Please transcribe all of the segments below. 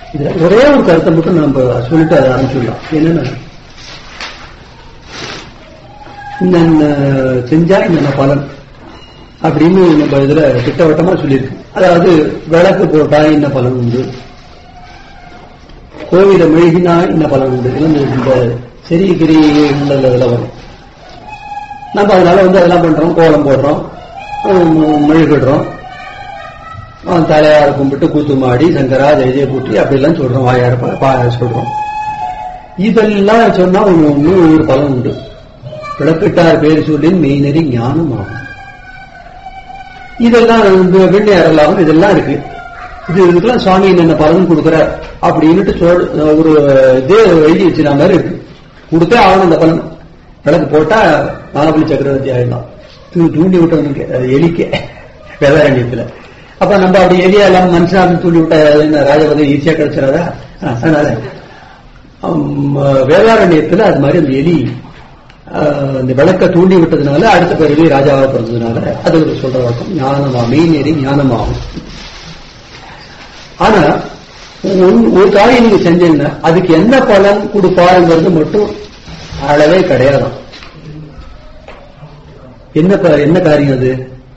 இதுல ஒரே ஒரு கருத்தை மட்டும் நம்ம சொல்லிட்டு அதை ஆரம்பிச்சுடலாம் என்னன்னா இந்த செஞ்சா இந்த பலன் அப்படின்னு நம்ம இதுல திட்டவட்டமா சொல்லியிருக்கு அதாவது விளக்கு போட்டா என்ன பலன் உண்டு கோவில மெழுகினா என்ன பலன் உண்டு இதெல்லாம் இந்த- இந்த செரிய கிரி இதெல்லாம் வரும் நம்ம அதனால வந்து அதெல்லாம் பண்றோம் கோலம் போடுறோம் உம், மெழுகிடுறோம் அவன் தலையார கும்பிட்டு கூத்து மாடி சங்கரா ஜெய பூட்டி அப்படிலாம் சொல்றோம் வாயார பா- பா- சொல்றோம் இதெல்லாம் சொன்னா ஒண்ணு ஒண்ணு ஒரு பலன் உண்டு பிளப்பிட்டார் பேர் சொல்லி மெய்நெறி ஞானம் ஆகும் இதெல்லாம் இந்த வெண்ணையாரெல்லாம் இதெல்லாம் இருக்கு இது இதுக்கெல்லாம் சுவாமி என்ன பலன் கொடுக்குறார் அப்படின்னுட்டு சொல் ஒரு இதே எழுதி வச்சுன மாதிரி இருக்கு கொடுத்தே ஆகணும் அந்த பலன் விளக்கு போட்டா மகாபலி சக்கரவர்த்தி ஆயிடலாம் தூ- தூண்டி விட்டவனுக்கு அது எலிக்க வேதாரண்யத்துல அப்ப நம்ம அப்படி எலியா எல்லாம் மனுஷனாலும் தூண்டி விட்டா என்ன ராஜபதி ஈஸியா கிடைச்சிடாதா ஆ, அதனால ஹம், வேதாரண்யத்துல அது மாதிரி அந்த எலி ஆஹ், இந்த விளக்க தூண்டி விட்டதுனால அடுத்த பிறகு ராஜாவா பிறந்ததுனால அது ஒரு சொல்ற வழக்கம் ஞானமா மெய்நெறி ஞானமாகும் ஆனா ஒரு- ஒரு காரியம் நீங்க செஞ்சீங்கன்னா அதுக்கு என்ன பலன் கொடுப்பாருங்கிறது மட்டும் அளவே கிடையாதாம் என்ன ப- என்ன காரியம் அது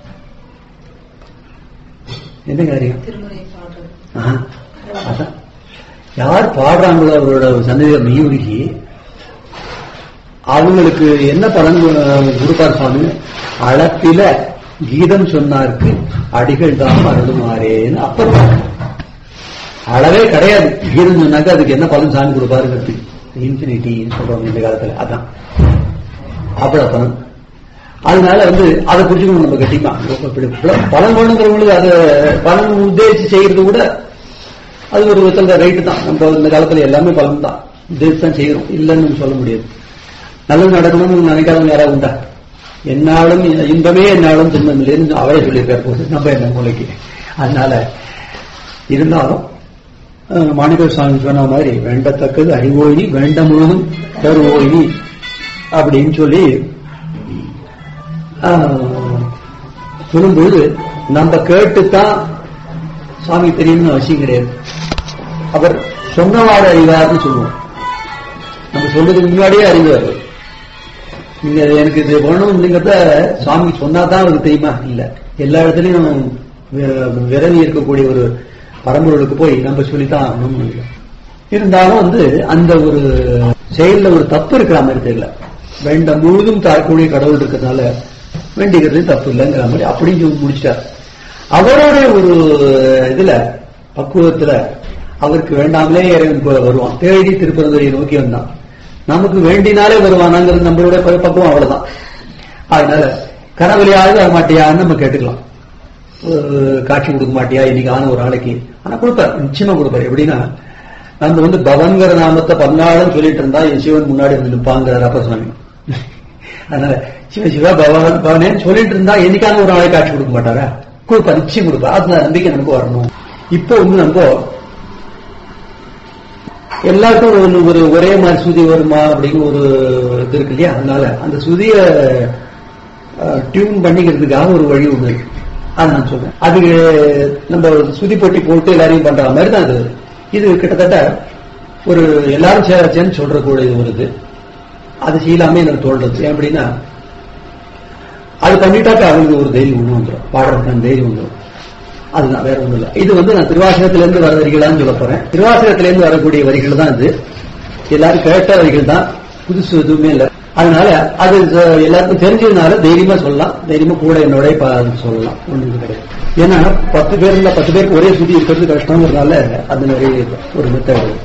என்ன காரியம் திருமுறை பாடுறது ஆஹா, அதான் யார் பாடுறாங்களோ அவரோட சன்னதியை மெய்யுருகி அவங்களுக்கு என்ன பலன் அஹ், கொடுப்பார் சுவாமி அளப்பில கீதம் சொன்னார்க்கு அடிகள் தான் அருளுமாறேன்னு அப்ப அளவே கிடையாது கீதம் சொன்னாக்க அதுக்கு என்ன பலன் சாமி கொடுப்பாருங்கிறது இன்ஃபினிட்டி சொல்றோம் இந்த காலத்துல அதான் அவ்வளவு பலன் அதனால வந்து அதை புரிஞ்சுக்கணும் நம்ம கட்டிமா இப்படி பல- பலன் வேணுங்கிறவங்களுக்கு அதை பலன் உத்தேசிச்சு செய்யறது கூட அது ஒரு விதத்துல ரைட்டு தான் நம்ம இந்த காலத்துல எல்லாமே பலன் தான் உத்தேசிச்சு தான் செய்யறோம் இல்லைன்னு நம்ம சொல்ல முடியாது நல்லது நடக்கணும்னு நினைக்காதவங்க யாராவது உண்டா என்னாலும் இன்பமே என்னாலும் துன்பம் இல்லைன்னு அவரே சொல்லியிருக்கார் போது நம்ம என்ன மூளைக்கு அதனால இருந்தாலும் அஹ், மாணிக்க சுவாமி சொன்ன மாதிரி வேண்டத்தக்கது அறிவோயினி வேண்ட முழுதும் தருவோயினி அப்படின்னு சொல்லி ஆஹ், சொல்லும்போது நம்ம கேட்டுத்தான் சாமி தெரியும்னு அவசியம் கிடையாது அவர் சொன்னவாறு அறிவார்னு சொல்லுவோம் நம்ம சொல்றதுக்கு முன்னாடியே அறிவார் நீங்க எனக்கு இது வேணும்ங்கிறத சாமி சொன்னாதான் அவருக்கு தெரியுமா இல்ல எல்லா இடத்துலயும் வி- விரவி இருக்கக்கூடிய ஒரு பரம்பொருளுக்கு போய் நம்ம சொல்லித்தான் ஆகணும்னு இல்லை. இருந்தாலும் வந்து அந்த ஒரு செயல்ல ஒரு தப்பு இருக்கிற மாதிரி தெரியல வேண்ட முழுதும் தரக்கூடிய கடவுள் இருக்கிறதுனால வேண்டிக்கிறது தப்பு இல்லைங்கிற மாதிரி அப்படியும் சொல்லி முடிச்சிட்டார் அவருடைய ஒரு இதுல பக்குவத்துல அவருக்கு வேண்டாமலே இறைவன் இப்ப வருவான் தேடி திருப்பரங்குறையை நோக்கி வந்தான் நமக்கு வேண்டினாலே வருவானாங்கிறது நம்மளுடைய ப- பக்குவம் அவ்வளவுதான் அதனால கனவுலையாவது வர மாட்டியான்னு நம்ம கேட்டுக்கலாம் ஒரு காட்சி கொடுக்க மாட்டியா இன்னைக்கு ஆன ஒரு நாளைக்கு ஆனா கொடுப்பார் நிச்சயமா கொடுப்பார் எப்படின்னா நம்ம வந்து பவன்கிற நாமத்தை பன்னாலும் சொல்லிட்டு இருந்தா என் சிவன் முன்னாடி வந்து நிற்பாங்கிறார் அப்ப சுவாமி அதனால சிவ சிவா பவன் பவனேன்னு சொல்லிட்டு இருந்தா என்னைக்கான ஒரு நாளைக்கு காட்சி கொடுக்க மாட்டாரா கொடுப்பா நிச்சயம் கொடுப்பா அந்த நம்பிக்கை நமக்கு வரணும் இப்போ வந்து நம்ம எல்லாருக்கும் ஒரு ஒரு ஒரே மாதிரி சுதி வருமா அப்படின்னு ஒரு இது இருக்கு இல்லையா அதனால அந்த சுதிய டியூன் பண்ணிக்கிறதுக்காக ஒரு வழி ஒண்ணு இருக்கு அதை நான் சொல்றேன் அது நம்ம சுதி பொட்டி போட்டு எல்லாரையும் பண்ற மாதிரி தான் அது இது கிட்டத்தட்ட ஒரு எல்லாரும் சேர்ச்சேன்னு சொல்ற கூட இது வருது அது செய்யலாமே எனக்கு தோன்றது ஏன் அப்படின்னா அது பண்ணிட்டாக்க அவங்களுக்கு ஒரு தைரியம் ஒண்ணு வந்துடும் பாடுறதுக்கான தைரியம் வந்துடும் அதுதான் வேற ஒண்ணும் இல்லை இது வந்து நான் திருவாசகத்திலிருந்து வர வரிகளான்னு சொல்ல போறேன் திருவாசகத்திலிருந்து வரக்கூடிய வரிகள் தான் இது எல்லாரும் கேட்ட வரிகள் தான் புதுசு எதுவுமே இல்லை அதனால அது அஹ், எல்லாருக்கும் தெரிஞ்சதுனால தைரியமா சொல்லலாம் தைரியமா கூட என்னோட ப- சொல்லலாம் ஒண்ணு கிடையாது ஏன்னா பத்து பேர் இல்ல பத்து பேருக்கு ஒரே சுத்தி இருக்கிறது கஷ்டங்கிறதுனால அது நிறைய ஒரு மெத்தட்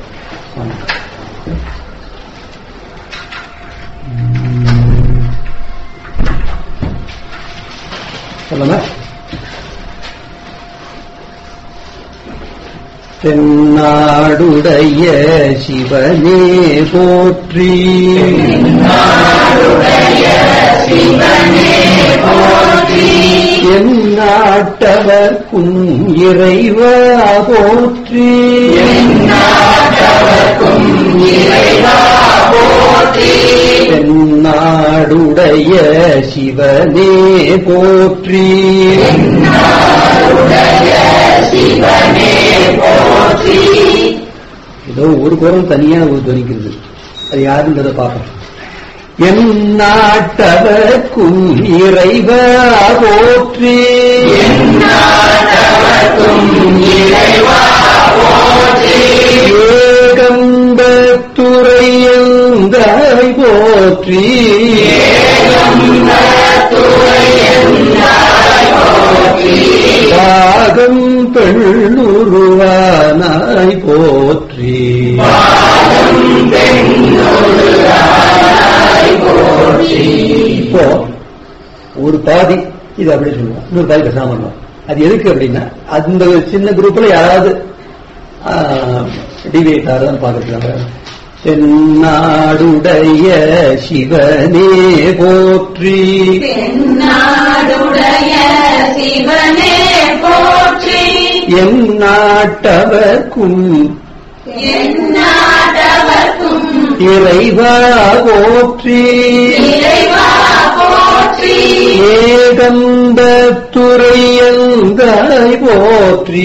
சொல்லலாம் தென்னாடுடைய சிவனே போற்றி எந்நாட்டவர்க்கும் இறைவா போற்றி தென்னாடுடைய சிவனே போற்றி ஏதோ ஒரு குரல் தனியா ஒரு துணிக்கிறது அது யாருன்றதை பார்ப்போம் என் நாட்டவர்க்கும் இறைவா போற்றி ஏகம்பத்துறையந்தாய் போற்றி பாகம் பெண்ணுருவானாய் போற்றி இப்போ ஒரு பாதி இது அப்படி சொல்லுவோம் இன்னொரு பாதி பேசாம இருந்தோம் அது எதுக்கு அப்படின்னா அந்த சின்ன குரூப்ல யாராவது டிவேட் ஆகுதுன்னு பாக்குறாங்க தென்னாடுடைய சிவனே போற்றி தென்னாடுடைய சிவனே போற்றி என் நாட்டவர்க்கும் எந்நாட்டவர்க்கும் இறைவா போற்றி இறைவா போற்றி ஏகம்பத்துறையந்தாய் போற்றி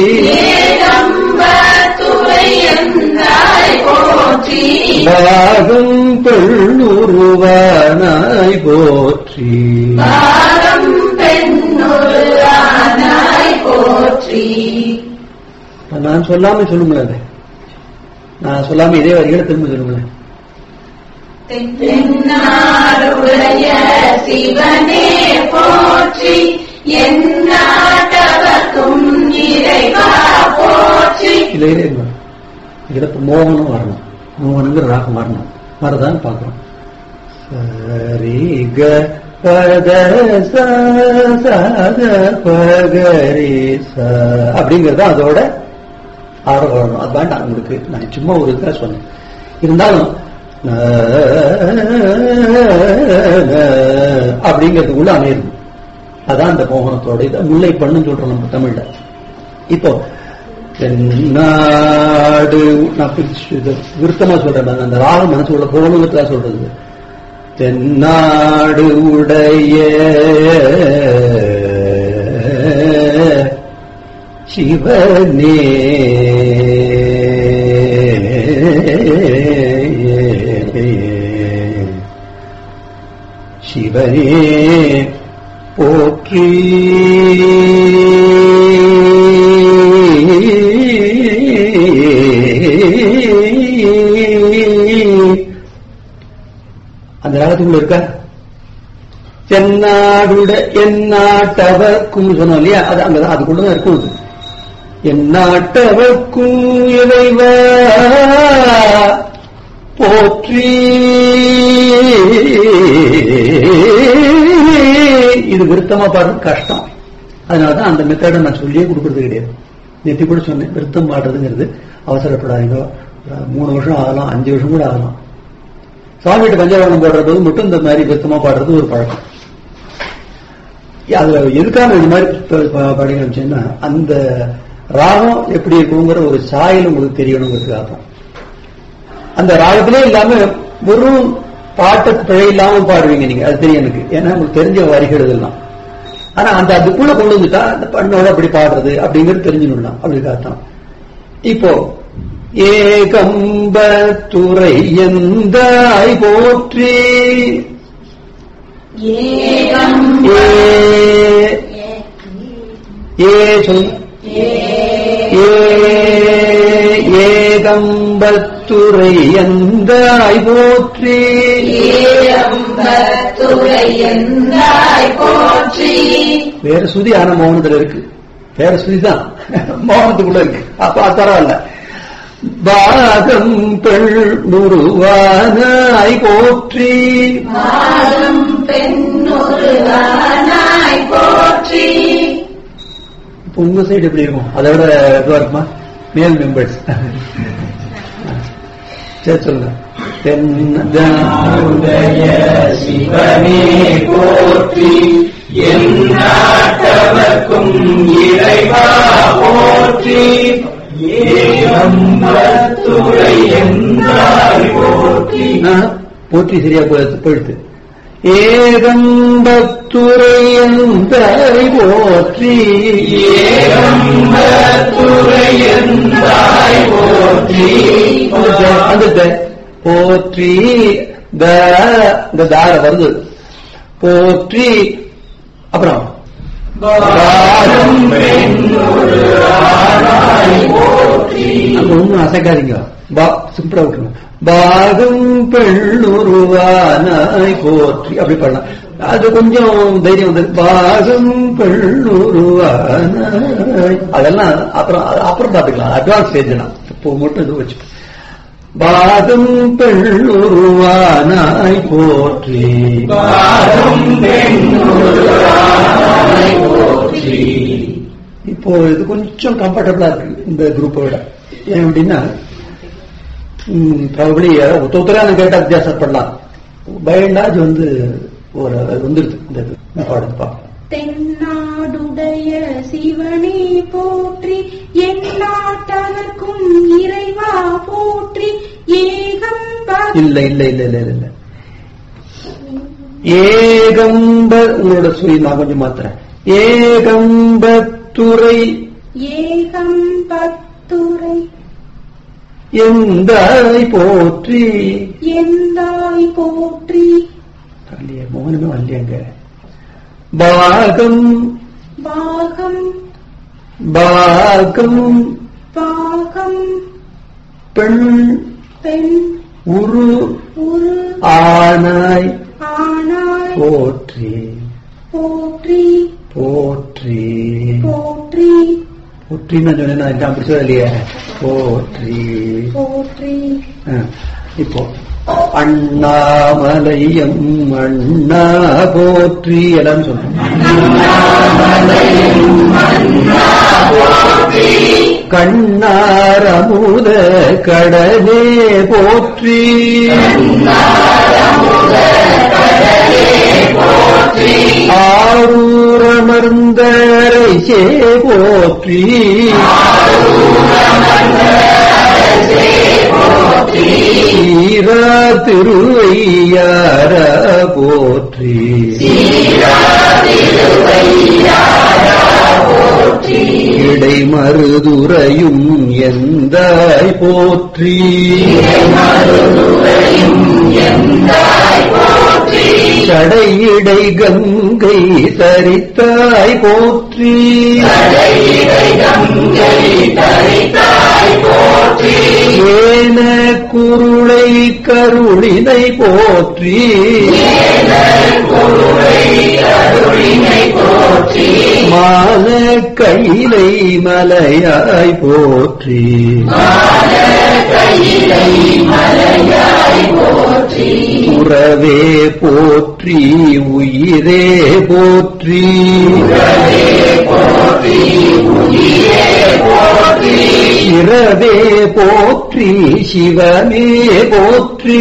ஏகம்பத்துறையந்தாய் போற்றி பாகம் பெண்ணுருவானாய் போற்றி பாகம் பெண்ணுருவானாய் போற்றி இப்ப நான் சொல்லாம சொல்லுங்களேன் அதை. நான் சொல்லாம இதே வரிகளை திரும்ப சொல்லுங்களேன் தென்னாடுடைய சிவனே போற்றி எந்நாட்டவர்க்கும் இறைவா போற்றி இல்ல இல்ல இல்ல இதுல இப்ப மோகனம் வரணும் மோகனங்கிற ராகம் வரணும் வரதான் பார்க்கிறோம் சரி க பத ச சத பகரி ச அப்படிங்கறது அதோட ஆரோகம் வரணும் அது வேண்டாம் உங்களுக்கு நான் சும்மா ஒரு இதுக்காக சொன்னேன் இருந்தாலும் ந, ந, அப்படிங்கிறதுக்குள்ள அமையும் அதான் அந்த மோகனத்தோட இது முல்லை பண்ணுன்னு சொல்றோம் நம்ம தமிழ்ல இப்போ தென்னாடு நான் பிரிச்சு இது விருத்தமா சொல்றேன் நான் அந்த ராகம் மனசுக்குள்ள போகணுங்கிறதா சொல்றது தென்னாடு உடைய சிவனே சிவனே போற்றி அந்த ராகத்துக்குள்ள இருக்கா தென்னாடுட எந்நாட்டவர்க்கும் சொன்னோம் இல்லையா அது அங்கதான் அதுக்குள்ளதான் இருக்கும் அது எந்நாட்டவர்க்கும் இறைவா போற்றி இது விருத்தமா பாடுறது கஷ்டம் அதனாலதான் அந்த மெத்தடை நான் சொல்லியே கொடுக்கறது கிடையாது நேற்று கூட சொன்னேன் விருத்தம் பாடுறதுங்கிறது அவசரப்படாதீங்க ஒரு மூணு வருஷம் ஆகலாம் அஞ்சு வருஷம் கூட ஆகலாம் சுவாமிகிட்ட பஞ்சவரணம் போடுற போது மட்டும் இந்த மாதிரி விருத்தமா பாடுறது ஒரு பழக்கம் அதுல எதுக்காக இந்த மாதிரி ப- ப- பாடி காமிச்சேன்னா அந்த ராகம் எப்படி இருக்குங்கிற ஒரு சாயல் உங்களுக்கு தெரியணுங்கிறதுக்காக தான். அந்த ராகத்திலே இல்லாம ஒரு பாட்டு பிழை இல்லாம பாடுவீங்க நீங்க அது தெரியும் எனக்கு ஏன்னா உங்களுக்கு தெரிஞ்ச வரிகள் இதெல்லாம் ஆனா அந்த அதுக்குள்ள கொண்டு வந்துட்டா அந்த பண்ணோட அப்படி பாடுறது அப்படிங்கிறது தெரிஞ்சுடலாம் அப்படிக்காகத்தான் இப்போ ஏகம்பத்துறை எந்தாய் போற்றி ஏகம் ஏ ஏ சொல் ஏ ஏகம்பத்துறை எந்தாய் போற்றி ஏகம்பத்துறையந்தாய் போற்றி வேற சுதி ஆனா மௌனத்துல இருக்கு வேற சுதி தான் மௌனத்துக்குள்ள இருக்கு அப்ப அது பரவாயில்ல பாகம் பெண் நுருவானாய் போற்றி மாதம் பெண்ணுருவானாய் போற்றி இப்ப உங்க சைடு எப்படி இருக்கும் அதை விட இதுவா இருக்குமா மேல் மெம்பர்ஸ் சரி சொல்லுங்க தென்னுடைய சிவனே போற்றி எந்நாட்டவர்க்கும் இறைவா போற்றி ஏகம்பத்துரை என்றாய் போற்றி நான் போற்றி சரியா போயிடுது போயிடுது ஏகம்பத்துரை எந்தாய் போற்றி ஏகம்பத்துரை என்றாய் போற்றி சப்தத்தை போற்றி த இந்த தார வருது போற்றி அப்புறம் பாகம் பெண்ணொரு ஆனாய் போற்றி அங்க ஒண்ணும் அசைக்காதீங்க பா சிம்பிளா விட்டுருங்க பாகம் பெண்ணுருவானாய் போற்றி அப்படி பண்ணலாம் அது கொஞ்சம் தைரியம் வந்து பாகம் பெண்ணுருவானாய் அதெல்லாம் அப்புறம் அப்புறம் பாத்துக்கலாம் அட்வான்ஸ் ஸ்டேஜ்லாம் இப்போ மட்டும் இது வச்சு பாகம் பெண்ணுருவானாய் போற்றி பாகம் பெண்ணொரு ஆனாய் போற்றி இப்போ இது கொஞ்சம் கம்ஃபர்டபுளா இருக்கு இந்த குரூப்பை விட ஏன் அப்படின்னா ப்ராபபிளி ஒத்த ஒத்தரா கேட்டா வித்தியாசப்படலாம் பயண்டா அது வந்து ஒரு அது வந்துருது இந்த இது. இந்த பாடல் பா தென்னாடுடைய சிவனே போற்றி எந்நாட்டவர்க்கும் இறைவா போற்றி ஏகம் பக்தி இல்ல இல்ல இல்ல இல்ல இல்ல இல்ல ஏகம்ப உங்களோட சுய நான் கொஞ்சம் மாத்துறேன் ஏகம்பத்துறை ஏகம் பத்துரை எந்தாய் போற்றி எந்தாய் போற்றி வரலையே மோகனமே வரலையாங்க பாகம் பாகம் பாகம் பாகம் பெண் பெண் உரு உரு ஆனாய் ஆனாய் போற்றி போற்றி போற்றி போற்றி போற்றின்னு நான் சொன்னேன் நான் அப்படி சொல்லலையே போற்றி போற்றி ஆ, இப்போ அண்ணாமலையம் அண்ணா போற்றி எல்லாம் சொல்றோம் கண்ணாரமுத கடலே போற்றி ஆரூரமர்ந்த அரசே போற்றி சீரா திருவையார போற்றி இடை மருதுரையும் எந்தாய் போற்றி சடையிடை கங்கை தரித்தாய் போற்றி ஏன குருளை கருளினை போற்றி மான கைலை மலையாய் போற்றி உறவே போற்றி உயிரே போற்றி சிறவே போற்றி சிவமே போற்றி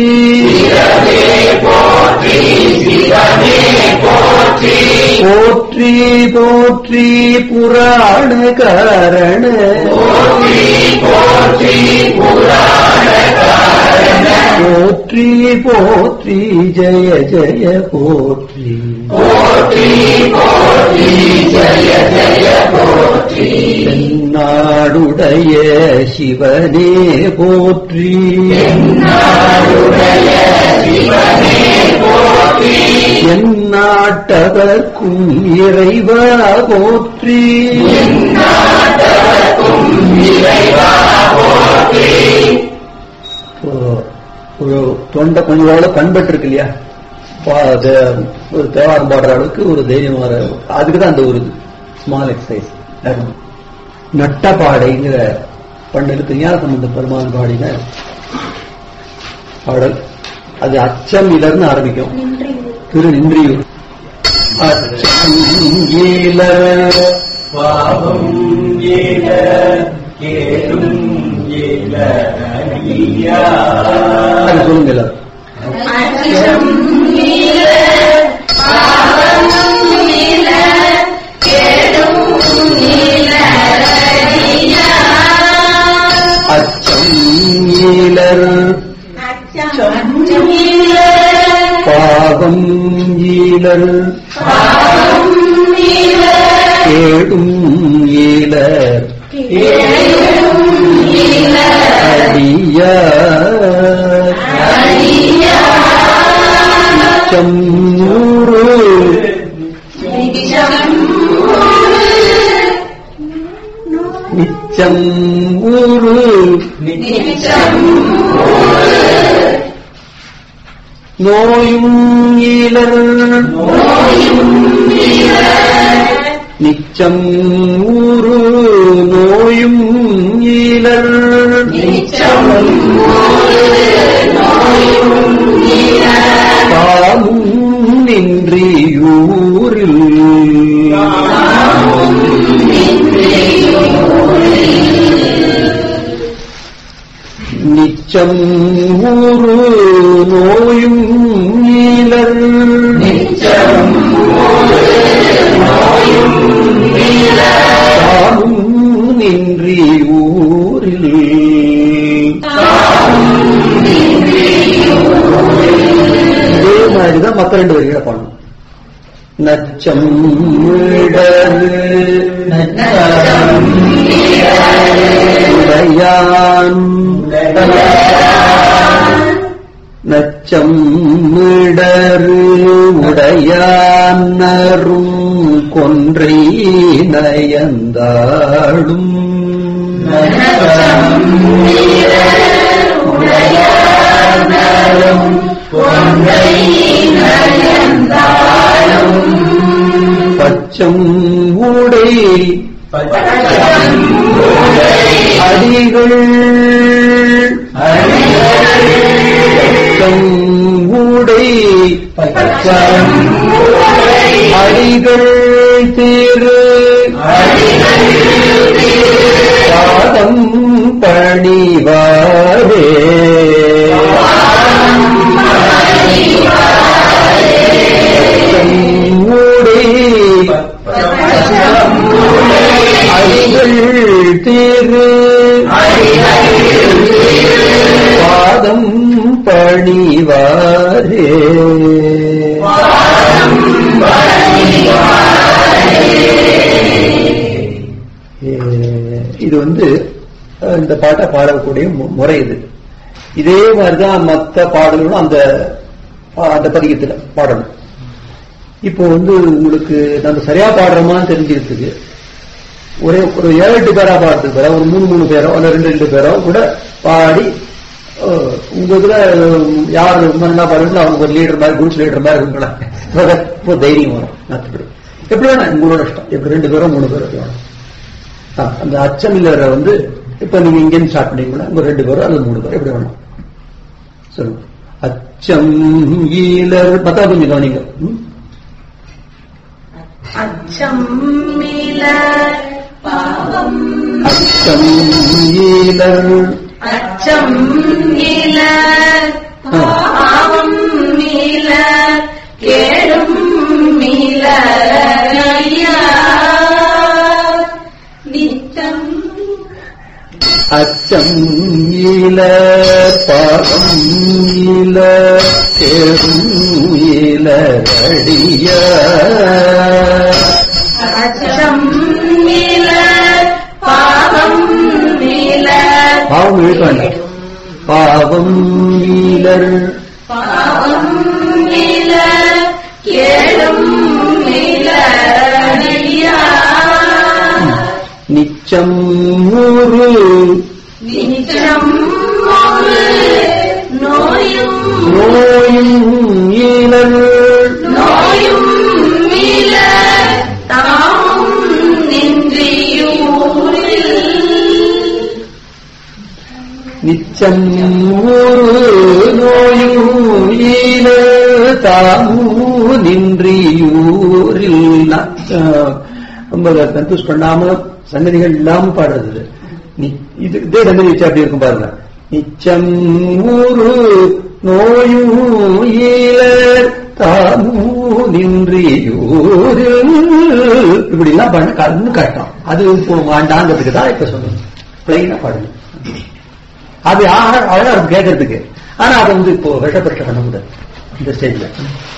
போற்றி போற்றி புராண காரண போற்றி போற்றி ஜெய ஜெய போற்றி தென்னாடுடைய சிவனே போற்றி எந்நாட்டவர்க்கும் இறைவா போற்றி இப்போ ஒரு தொண்டை கொஞ்சம் ஓரளவு பண்பட்டு இருக்கு இல்லையா பா- அது ஒரு தேவாரம் பாடுற அளவுக்கு ஒரு தைரியம் வர அதுக்கு தான் அந்த ஒரு ஸ்மால் எக்ஸசைஸ் நட்டப்பாடைங்கிற பண்டலுக்கு ஞான சம்பந்த பெருமான் பாடின பாடல் அது அச்சம் இடர்னு ஆரம்பிக்கும் நின்று திரு நின்றியூர் அச்சம் ஈலர் பாவம் ஏல கேடும் ஏல ஐயா அது சொல்லுங்க எல்லாரும் அச்சம் நீல பாவம் நீல கேடும் நீல ரதியா. அச்சம் ஈலர் அச்சம் நீல பாவம் ஈலர் பாவம் நீல கேடும் ஈலர் கேடும் நீல அடியார் நிச்சம் ஊரு நிச்சம் நோயும் ஈழர் நோயும் நிச்சம் ஊரு நோயும் ஈழர் நிச்சம் நோயும் தாமும் நின்றியூரில் நிச்சம் ஊரு நோயும் ஈழர் நிச்சம் தாமும் நின்றி ஊரில் இதே மாதிரிதான் மத்த ரெண்டு வரிகளை பாடணும் நச்சம் இடரு உடையான் நச்சம் இடரு உடையானரும் கொன்றை நயந்தாளும் பச்சம் உடை அடிகள் பச்சம் உடை அடிகள் திரு பாதம் பணிவாரே மூடி அடிகள் திரு பாதம் பணிவாரே இது வந்து அஹ், இந்த பாட்டை பாடக்கூடிய மு- முறை இது இதே மாதிரிதான் மற்ற பாடல்களும் அந்த அஹ், அந்த பதிகத்துல பாடணும் இப்போ வந்து உங்களுக்கு நம்ம சரியா பாடுறோமான்னு தெரிஞ்சுக்கிறதுக்கு ஒரே ஒரு ஏழு எட்டு பேரா பாடுறதுக்கு பேரா ஒரு மூணு மூணு பேரோ அல்ல ரெண்டு ரெண்டு பேரோ கூட பாடி அஹ், உங்க இதுல அஹ், யார் ரொம்ப நல்லா பாடுங்களோ அவங்க ஒரு லீடர் மாதிரி குரூப் லீடர் மாதிரி இருக்குங்களா இப்போ தைரியம் வரும் மற்றபடி எப்படி வேணா உங்களோட இஷ்டம் எப்படி ரெண்டு பேரோ மூணு பேரோ எப்படி வேணும் ஆ, அந்த அச்சம் இல்லற வந்து இப்ப நீங்க இங்கேருந்து ஸ்டார்ட் பண்ணீங்கன்னா உங்க ரெண்டு பேரும் அல்லது மூணு பேரும் எப்படி வேணும் சொல்லுங்க அச்சம் ஈலர் பத்தா கொஞ்சம் கவனிங்க ம்? அச்சம் மில பாவம் அச்சம் ஈலர் அச்சம் மில பாவம் மில கேடும் மில ஐயா நித்தம் அச்சம் ஈல பாகம் ஈல தேரும் ஈல அடிய அச்சம் மில பாவம் மில பாவம் இழுக்க வேண்டாம் பாவம் ஈலர் பாவம் மில கேடும் மில ஐயா நிச்சம் ஊரு நிச்சம் ஒரு நோயும் நோயும் ஈலர் நோயும் மில தாமும் நின்றியூரில் நிச்சம் ஊரு நோயும் ஈல தாமு நின்றியூரில் ந- அஹ், ரொம்ப கன்ஃபியூஸ் பண்ணாம சன்னதிகள் இல்லாம பாடுறது இது. நி- இது இதே சன்னதி வச்சு அப்படி இருக்கும் பாருங்க நிச்சம் ஊரு நோயும் ஈல தாமு நின்றியூரில் இப்படி எல்லாம் பண்ண கண்ணு கட்டம் அது இப்போ வேண்டாங்கிறதுக்கு தான் இப்ப சொல்லணும் பிளைனா பாடுங்க அது ஆ- அழகா இருக்கும் கேட்கறதுக்கு ஆனா அதை வந்து இப்போ விஷப்பரிஷ பண்ண முடியாது இந்த ஸ்டேஜ்ல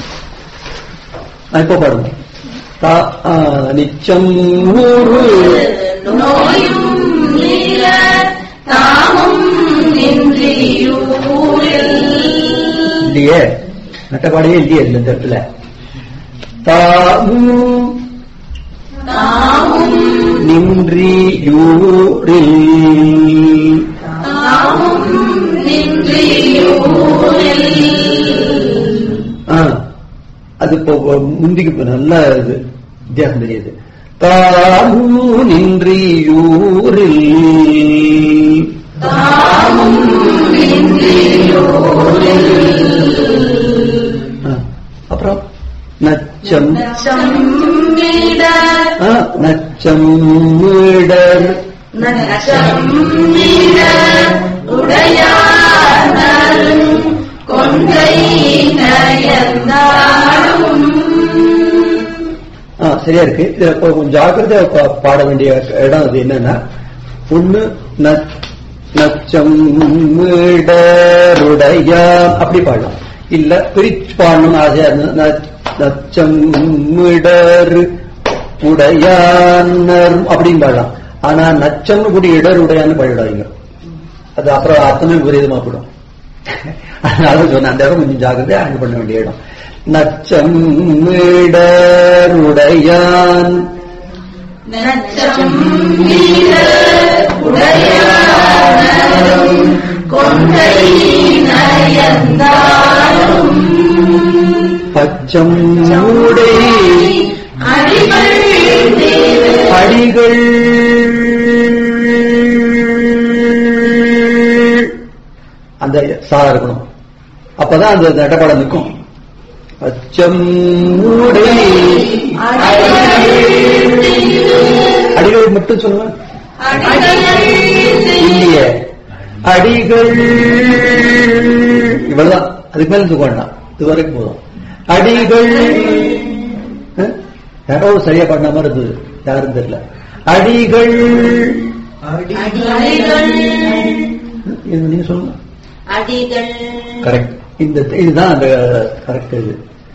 நான் இப்போ பாடுங்க தா- ஆ, நிச்சம் ஊரு நோயும் மில தாமும் நின்றியூரில் இல்லையே நட்டப்பாடையே இல்லையே இந்த இடத்துல தாமும் தாமும் நின்றி நின்றியூரில் தாமும் நின்றியூரில் ஆ, அது இப்போ முந்திக்கு இப்ப நல்ல இது வித்தியாசம் தெரியுது தாமும் நின்றியூரில் தாமும் ஆ, அப்புறம் நச்சம் சம்மிட ஆ, நச்சம் இடர் நச்சம்மிட உடையார் கொன்றை நயந்தாடும் ஆ, சரியா இருக்கு இதுல இப்போ கொஞ்சம் ஜாக்கிரதையா பா- பாட வேண்டிய இடம் அது என்னன்னா ஒண்ணு ந- நச்சம் இடருடையான் அப்படி பாடலாம் இல்ல பிரிச்சு பாடணும்னு ஆசையா இருந்தா ந- நச்சம் இடரு உடையானர் அப்படின்னு பாடலாம் ஆனா நச்சம்னு கூடி இடருடையான்னு பாடிடாதீங்க அது அப்புறம் அர்த்தமே விபரீதமா போடும் அதனால சொன்ன அந்த இடம் கொஞ்சம் ஜாக்கிரதையா ஹேண்டில் பண்ண வேண்டிய இடம் நச்சம் இடருடையான் நச்சம்மிட உடையாரும் கொன்றை நயந்தாடும் பச்சம் மூடை அடிகள் தேவ அடிகள் அந்த சா இருக்கணும் அப்பதான் அந்த நடப்பாடம் நிற்கும் பச்சம் மூடை அடிகள் மட்டும் சொல்லுங்க இல்லையே அடிகள் இவ்வளவுதான் அதுக்கு மேல தூக்க வேண்டாம் இது வரைக்கும் போதும் அடிகள் அஹ்? யாரோ ஒரு சரியா பாடின மாதிரி இருந்தது யாரும் தெரியல அடிகள் இது நீங்க சொல்லுங்க அடிகள் கரெக்ட் இந்த இதுதான் அந்த கரெக்ட் இது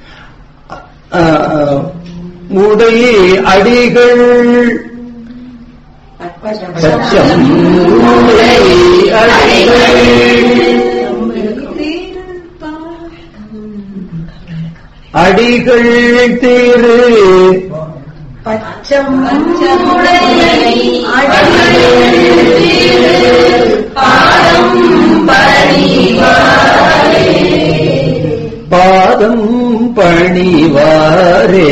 அஹ், முடையே அடிகள் பச்சம் மூடை அடிகள் அடிகள் திரு பச்சம் பாதம் பணிவாரே பாதம் பணிவாரே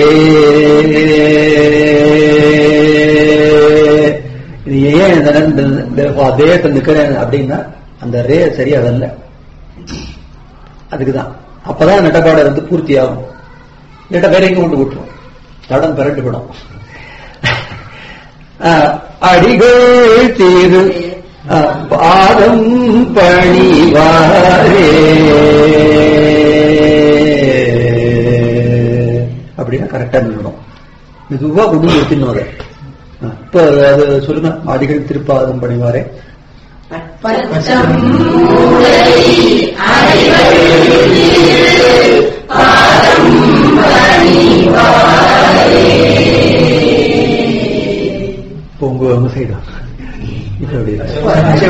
இது ஏன் இந்த ரெண்டு இந்த தேயத்தை நிக்கிறேன் அப்படின்னா அந்த ரே சரியா வரல அதுக்குதான் அப்பதான் நட்டப்பாடை வந்து பூர்த்தி ஆகும் இல்லாட்டா வேற எங்க கொண்டு விட்டுரும் தடம் பிறண்டு விடும் ஆஹ், அடிகள் தீரு ஆஹ், பாதம் பணிவாரே அப்படின்னா கரெக்டா நின்றுடும் மெதுவா கொண்டு வந்து நிறுத்திடணும் அதை ஆஹ், இப்ப அது சொல்லுங்க அடிகள் திருப்பாதம் பணிவாரே பச்சம் மூடை அடிகள் பாதம் பணிவாரே இப்போ உங்க உங்க சைடு இப்ப எப்படி இருக்கு?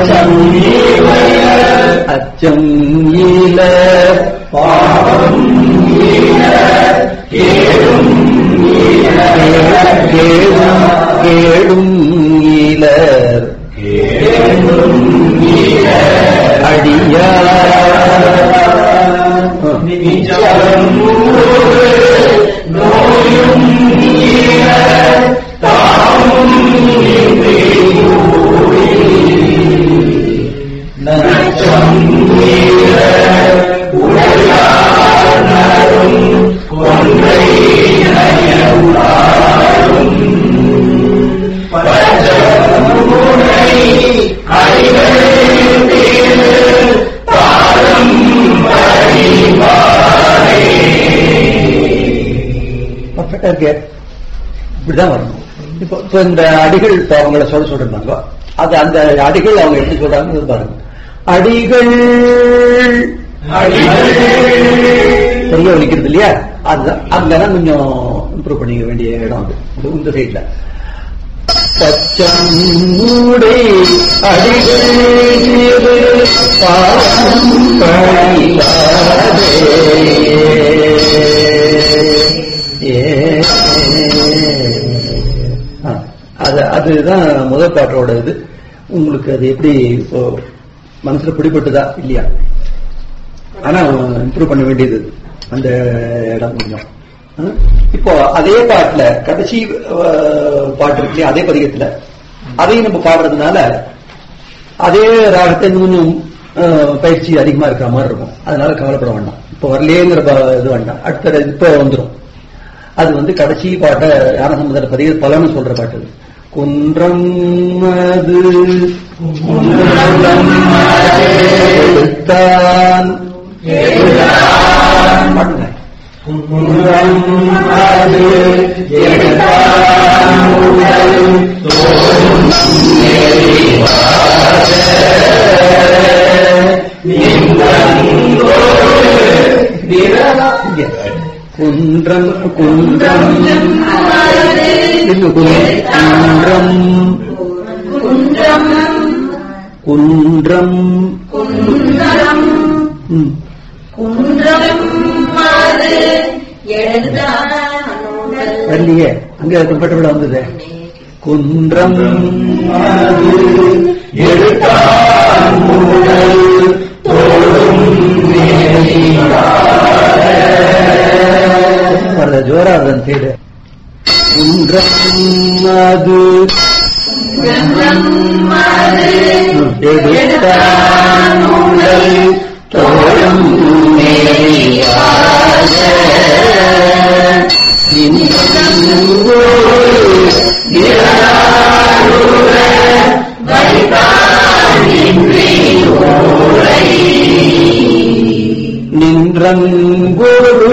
அச்சம் ஈல பாவம் கேடும் கேடும் கேடும் ஈலர் அடியார் பர்ஃபெக்டா இருக்கு இப்படிதான் வரணும் இப்போ இப்போ இந்த அடிகள் இப்போ அவங்கள சொல்ல சொல்றாங்க அது அந்த அடிகள் அவங்க எப்படி சொல்றாங்க பாருங்க அடிகள் சரியா ஒலிக்கிறது இல்லையா அதுதான் அங்கதான் கொஞ்சம் இம்ப்ரூவ் பண்ணிக்க வேண்டிய இடம் அது இது இந்த சைட்ல பச்சமூடை அடிகள் திரு பாதம் பணிவாரே. ஏ. ஆ, அது அது அதுதான் முதல் பாட்டோட இது உங்களுக்கு அது எப்படி இப்போ மனசுல பிடிபட்டுதா இல்லையா ஆனா இம்ப்ரூவ் பண்ண வேண்டியது அந்த இடம் கொஞ்சம் ஆ? இப்போ அதே பாட்டுல கடைசி அஹ், பாட்டு இருக்கு இல்லையா அதே பதிகத்துல அதையும் நம்ம பாடுறதுனால அதே ராகத்தை இன்னும் கொஞ்சம் அஹ், பயிற்சி அதிகமா இருக்கிற மாதிரி இருக்கும் அதனால கவலைப்பட வேண்டாம் இப்போ வரலையேங்கிற ப- இது வேண்டாம் அடுத்த இப்போ வந்துடும் அது வந்து கடைசி பாட்டை ஞான சம்பந்தர பதிக பலன்னு சொல்ற பாட்டு அது. குன்றம் அது எடுத்தான் பாடுங்க இங்க. குன்றம் குன்றம் இருங்க, குன்றம் குன்றம் குன்றம் குன்றம் ம். குன்றம் அது எழுதானுடல் வரலையே அங்க கம்பட்ட விட வந்தது குன்றம் வரத ஜோரா அதன் தேடு குன்றம் அது குன்றம் அது எடுத்தான் உடல் தோழம் நெறியாக நின்றங்கோடு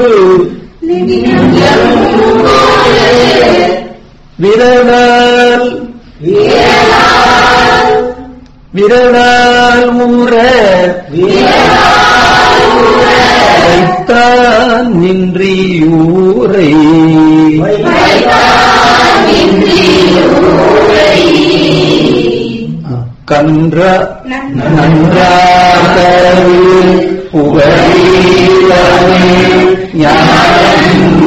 விரலால் விரலால் ஊற வைத்தான் நின்றியூரை கன்ற நன்றாக புகழீரமே ஞானம்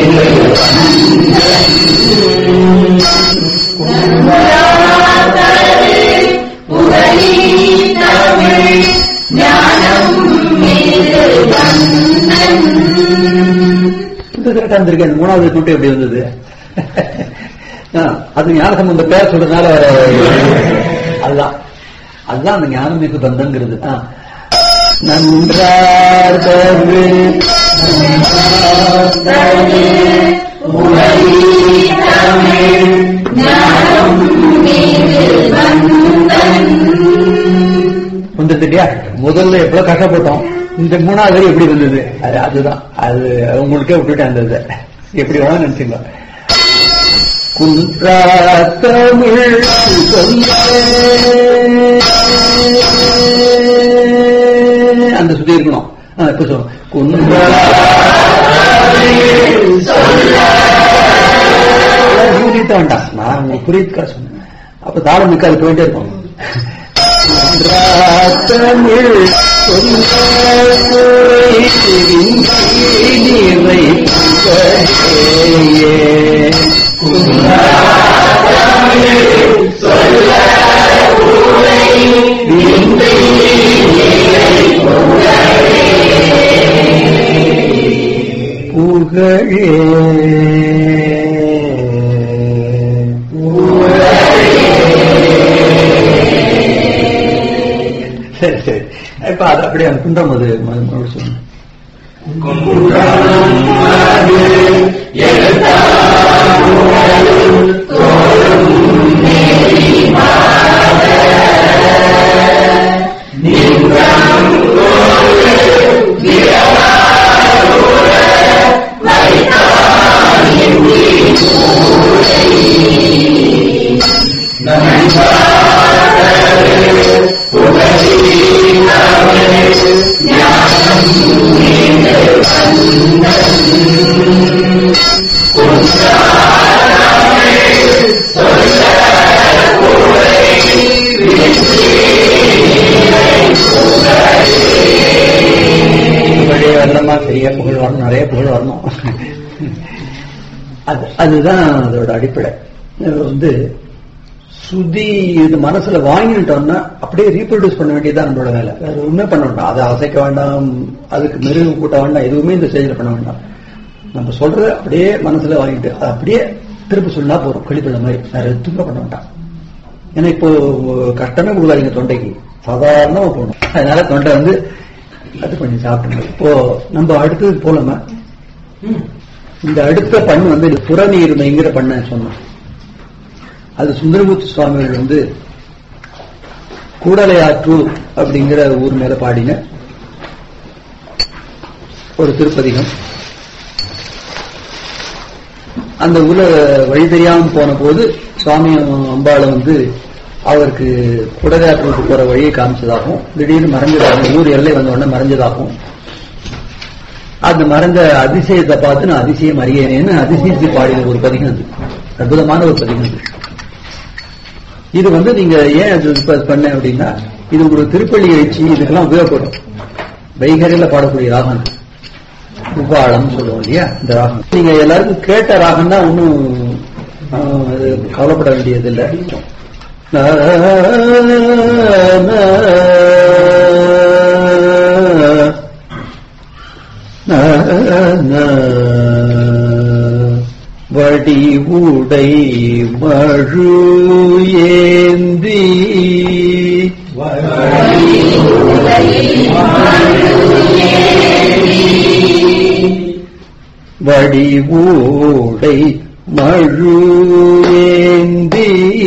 இது கரெக்டா இருந்திருக்கேன் மூணாவது கூட்டம் எப்படி வந்தது ஆ, அது ஞான சம்பந்த பேர் சொல்றதுனால அதுதான் அதுதான் அந்த ஞானமிகு பந்தங்கிறது ஆ. நன்றார்தரு வந்துட்டு இல்லையா முதல்ல எவ்வளவு கஷ்டப்பட்டோம் இந்த மூணாவது வரி எப்படி வந்தது அது அதுதான் அது உங்களுக்கே விட்டுட்டேன் அந்த இதை எப்படி வேணா நினைச்சுங்க குன்றா தமிழ் சொல்ல அந்த சுத்தி இருக்கணும் ஆ, இப்ப சொல்லுங்க குன்றா நீட்ட வேண்டாம் நான் உங்களுக்கு புரியுதுக்கா சொன்னேன் அப்ப தாளம் நிக்காது போயிட்டே இருக்கும் தமிழ் நீரை புகழே சரி சரி இப்ப அது அப்படியே அந்த குன்றம் அது மறு- மறுபடியும் சொல்லுங்க புகழே வரலமா சரியா புகழ் வரணும் நிறைய புகழ் வரணும் அது அதுதான் அதோட அடிப்படை இது வந்து சுதி இது மனசுல வாங்கிட்டோம்னா அப்படியே ரீப்ரொடியூஸ் பண்ண வேண்டியதுதான் நம்மளோட வேலை வேற எதுவுமே பண்ண வேண்டாம் அதை அசைக்க வேண்டாம் அதுக்கு மெருகு கூட்ட வேண்டாம் எதுவுமே இந்த ஸ்டேஜில் பண்ண வேண்டாம் நம்ம சொல்றத அப்படியே மனசுல வாங்கிட்டு அதை அப்படியே திருப்பி சொன்னா போறோம் கழிப்பிள்ள மாதிரி வேற எதுவுமே பண்ண வேண்டாம் ஏன்னா இப்போ கஷ்டமே கொடுக்காதீங்க தொண்டைக்கு சாதாரணமா போகணும் அதனால தொண்டை வந்து அது பண்ணி சாப்பிட்டுங்க இப்போ நம்ம அடுத்தது போலாமா இந்த அடுத்த பண்ணு வந்து இது புறநீர்மைங்கிற பண்ண சொன்னோம் அது சுந்தரமூர்த்தி சுவாமிகள் வந்து கூடலையாற்றூர் அப்படிங்கிற ஊர் மேல பாடின ஒரு திருப்பதிகம் அந்த ஊர்ல வழி தெரியாம போன போது சுவாமி அம்பாளை வந்து அவருக்கு குடலையாற்றூருக்கு போற வழியை காமிச்சதாகவும் திடீர்னு மறைஞ்சதாகவும் ஊர் எல்லை வந்த உடனே மறைஞ்சதாகவும் அந்த மறைஞ்ச அதிசயத்தை பார்த்து நான் அதிசயம் அறியேனேன்னு அதிசயத்தை பாடின ஒரு பதிகம் அது அற்புதமான ஒரு பதிகம் அது இது வந்து நீங்க ஏன் அது இப்ப பண்ண அப்படின்னா இது உங்களுக்கு திருப்பள்ளி எழுச்சி இதுக்கெல்லாம் உபயோகப்படும் வைகரையில பாடக்கூடிய ராகம் உபாளம் சொல்லுவோம் இல்லையா இந்த ராகம் நீங்க எல்லாருக்கும் கேட்ட ராகம்னா ஒன்றும் அது கவலைப்பட வேண்டியது இல்லை வடிவுடை மழு ஏந்தி வடிவூடை மழு ஏந்தி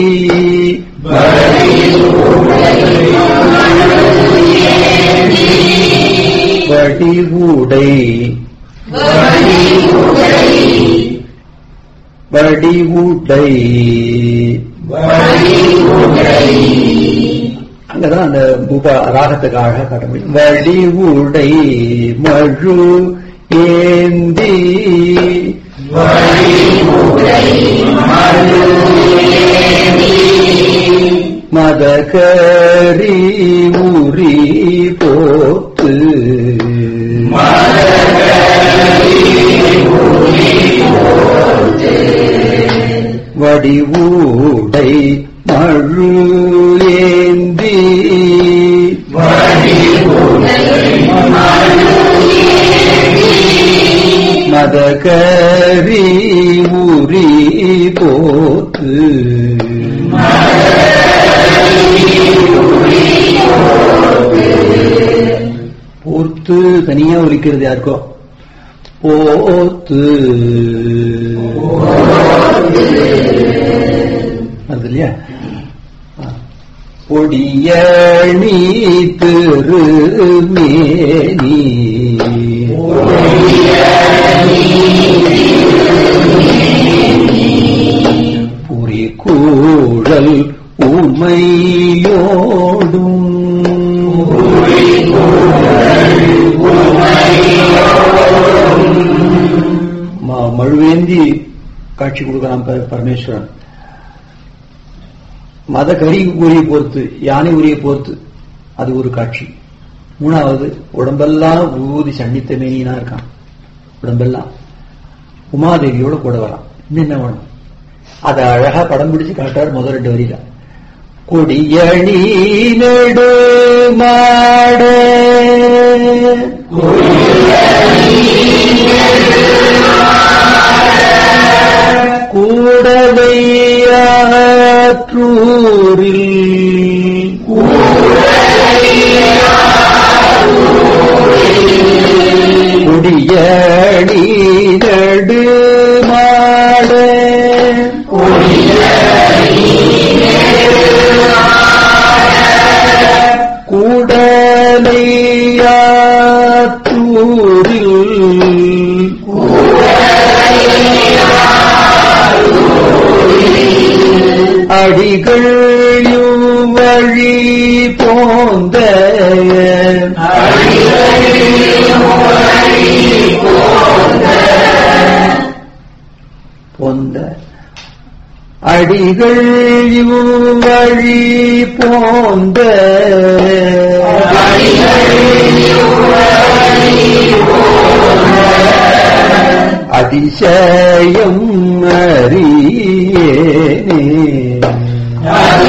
வடிவுடை வடிவுடை அங்கதான் அந்த பூபா ராகத்துக்கு அழகா காட்ட முடியும் வடிவுடை மழு ஏந்தி மதகரி உரி போத்து வடிவூடை மழு ஏந்தி மதகரி உரி போத்து போர்த்து தனியா ஒலிக்கிறது யாருக்கோ போத்து அது இல்லையா ஆ. பொடியணி திருமேனி புரி கூழல் உமையோடும் ம- மழுவேந்தி காட்சி கொடுக்கிறான் ப- பரமேஸ்வரன் மத கரி உரிய பொறுத்து யானை உரிய பொறுத்து அது ஒரு காட்சி மூணாவது உடம்பெல்லாம் ஊதி சண்டித்த மேனினா இருக்கான் உடம்பெல்லாம் உமாதேவியோட கூட வரான் இன்னும் என்ன வேணும் அதை அழகா படம் பிடிச்சு காட்டார் முதல் ரெண்டு வரியில கொடியணி நெடு மாட கூடலையாற்றூரில் குடியணி நடு மாட கூடலையாற்றூரில் அடிகள் வழி போந்த போந்த அடிகள் வழி போந்த அதிசயம் அறியேனே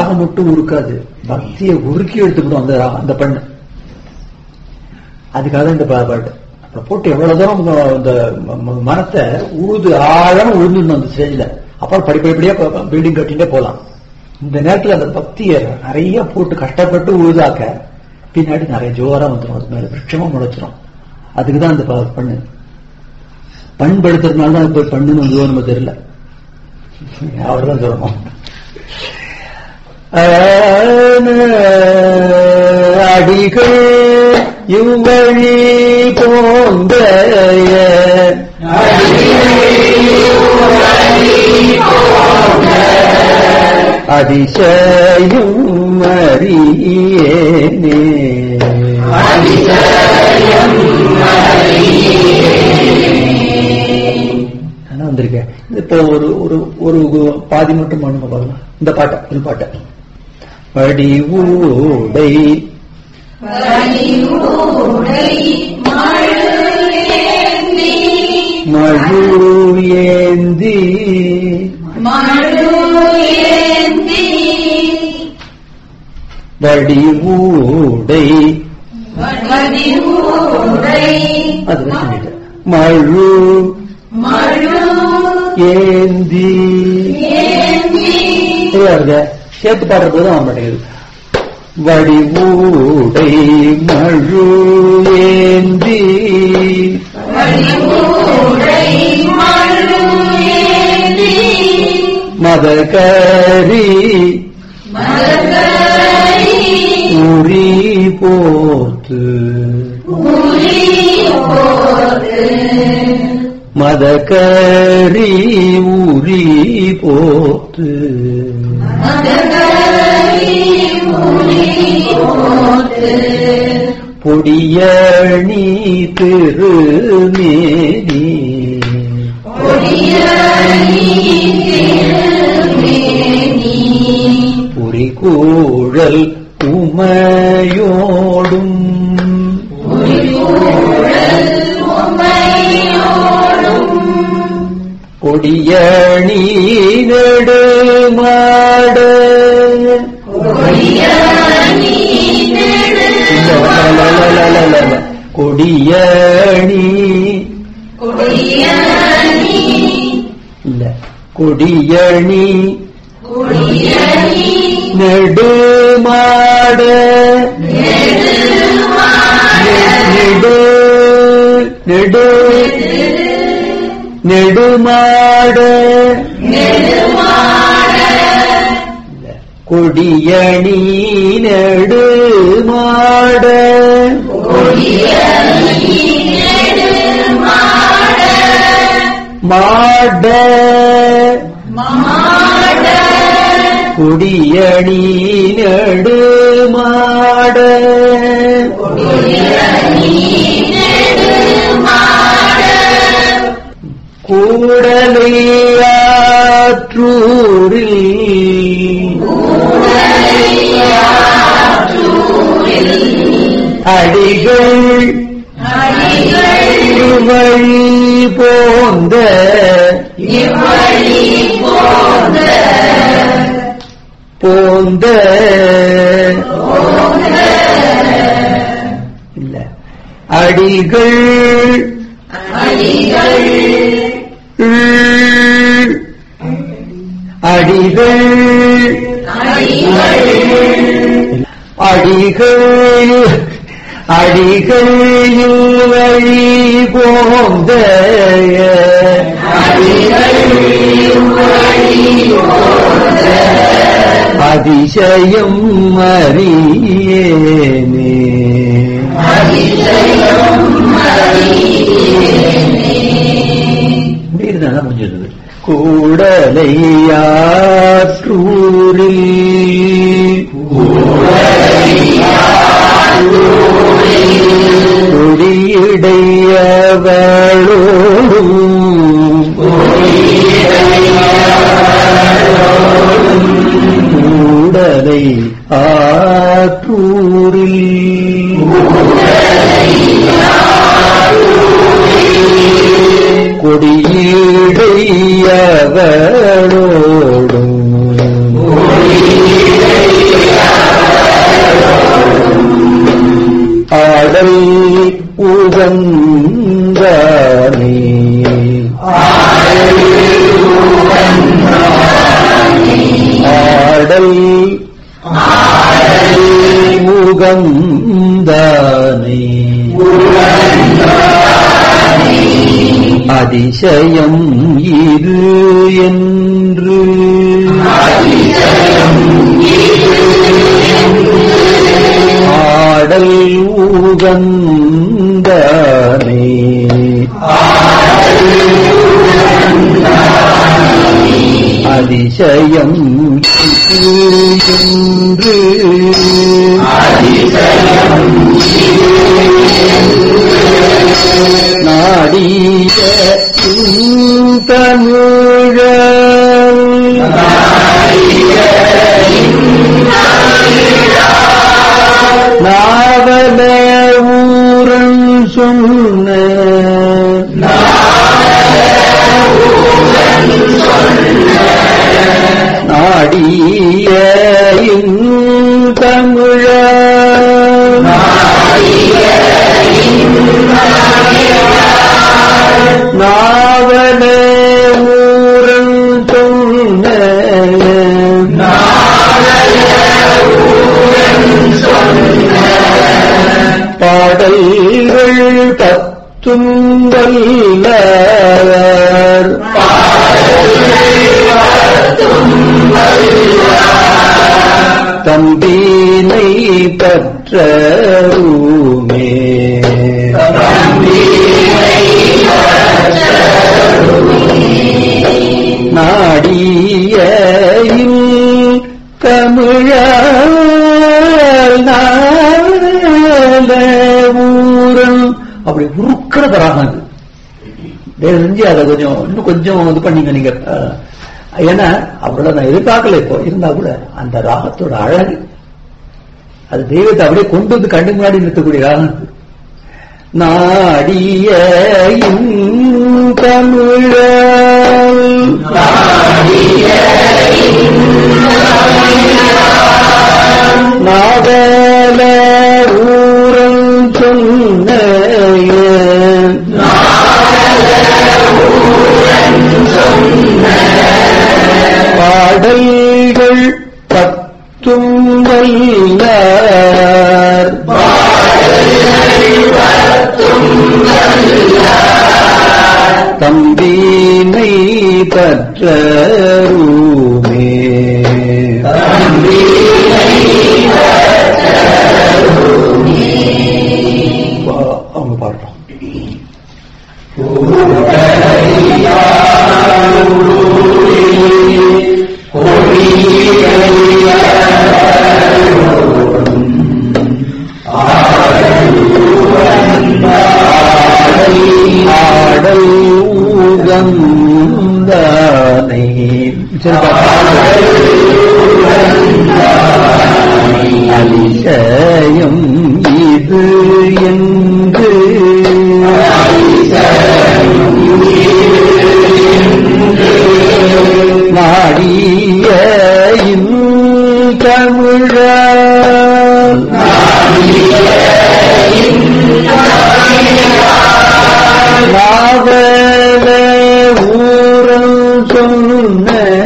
ராகம் மட்டும் உருக்காது பக்தியை உருக்கி எடுத்துக்கணும் அந்த ரா- அந்த பண்ணு அதுக்காக தான் இந்த பா- பாட்டு அப்புறம் போட்டு எவ்வளவு தூரம் இந்த- இந்த ம- ம- மனத்தை உழுது ஆழம் உழுந்துடணும் அந்த ஸ்டேஜ்ல அப்புறம் படிப்படிப்படியா பில்டிங் கட்டிட்டே போலாம் இந்த நேரத்துல அந்த பக்தியை நிறைய போட்டு கஷ்டப்பட்டு உழுதாக்க பின்னாடி நிறைய ஜோரா வந்துடும் அது மேல விருட்சமா முளைச்சிரும் அதுக்கு தான் அந்த ப- பண்ணு பண்படுத்துறதுனால தான் போய் பண்ணுன்னு வந்து நம்ம தெரியல அவர் தான் சொல்லணும் அடிகள் இவ்வழி போந்த அதிசயம் அறியேனே ஆனா வந்திருக்கேன் இப்போ ஒரு ஒரு ஒரு பாதி மட்டும் பண்ணுங்க பார்க்கலாம் இந்த பாட்டை இந்த பாட்டை படிவூடை மழு ஏந்தி வடிவூடை அது சொல்லிட்டேன் மழு ஏந்தி சரியா இருக்க சேர்த்து பாடுற போது அவன் மாட்டேங்குது வடிவூடை மழு ஏந்தி மதகரி உரி போத்து மதகரி உரி போத்து பொடியணி திருமேனி புரிகூழல் உமையோடும் கொடியணி நெடுமாட இல்ல, இல்ல, இல்ல, இல்ல, இல்ல, இல்ல. கொடியணி இல்ல கொடியணி நெடுமாட நெடு நெடு நெடுமாட இல்ல. கொடியணி நெடுமாட மாட குடியணி நெடுமாட கூடலையாற்றூரில் அடிகள் வழி போந்த போந்த இல்ல அடிகள் ள். அடிகள் அடிகள் அடிகள் வழி போந்த அதிசயம் அறியேனே முடியிருந்தா முடிஞ்சது கூடலையாற்றூரில் குடியிடையவளோடும் கூடலை ஆற்றூரில் கொடியீடையவளோடும் ஆடல் உகந்தானே அதிசயம் இது என்று ஆடல் உகந்தானே அதிசயம் இது என்று நாடிய தமிழ நாவல ஊரன் சொன்ன நாடிய தமிழ நாவல ஊரன் சொன்ன பாடல்கள் பத்தும் வல்லவர் தம்பீனை பற்றருமே நாடிய தமிழ ஊரன் அப்படி உருக்கிற தராங்க அது தயவு செஞ்சு அதை கொஞ்சம் இன்னும் கொஞ்சம் இது பண்ணீங்க நீங்க அஹ், ஏன்னா அவ்வளவு நான் எதிர்பார்க்கல இப்போ இருந்தா கூட அந்த ராகத்தோட அழகு அது தெய்வத்தை அப்படியே கொண்டு வந்து கண்டு முன்னாடி நிறுத்தக்கூடிய ராகம் அது. நாடிய தமிழ நாவல ஊரன் சொன்ன பாடல்கள் பத்தும் வல்லார் தம்பீனை பற்றருமே பா- அவங்க பாடுறோம் ஆடல் ஊகந்தானை அதிசயம் இது என்று நாடிய தமிழ நாவல ஊரல் சொன்ன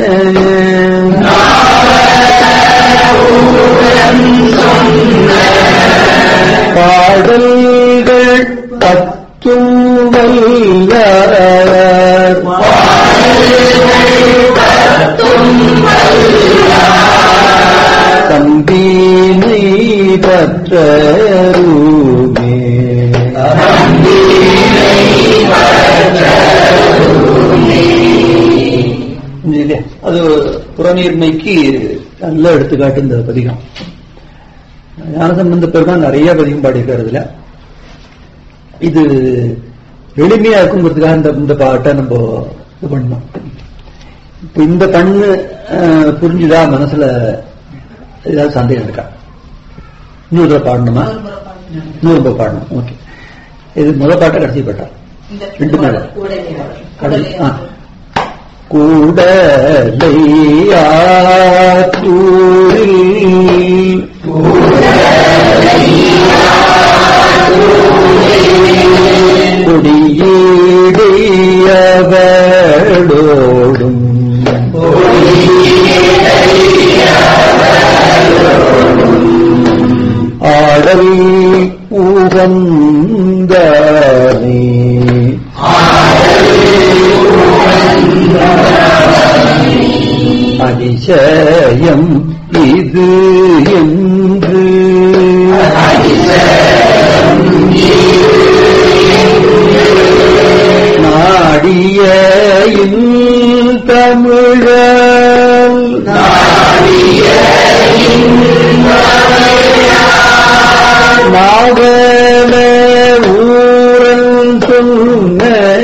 பாடல்கள் பத்தும் வல்லார் தம்பீனை பற்றருமே இல்லையா? அது புறநீர்மைக்கு நல்ல எடுத்துக்காட்டு இந்த பதிகம் ஞானசம்பந்த பெருமான் நிறைய பதிகம் பாடியிருக்காரு இதுல இது எளிமையா இருக்குங்கிறதுக்காக இந்த இந்த பாட்டை நம்ம இது பண்ணோம் இப்ப இந்த பண்ணு அஹ், புரிஞ்சுதா மனசுல ஏதாவது சந்தேகம் இருக்கா இன்னொரு தடவை பாடணுமா இன்னொரு தடவை பாடணும் ஓகே இது முதல் பாட்டா கடைசி பாட்டா ரெண்டு மேல கடல் ஆ கூடலையாத்தூரில் குடியீடியவளோடும் உகந்தானே அதிசயம் இது என்று நாடிய தமிழ நாகன ஊரன் சொன்ன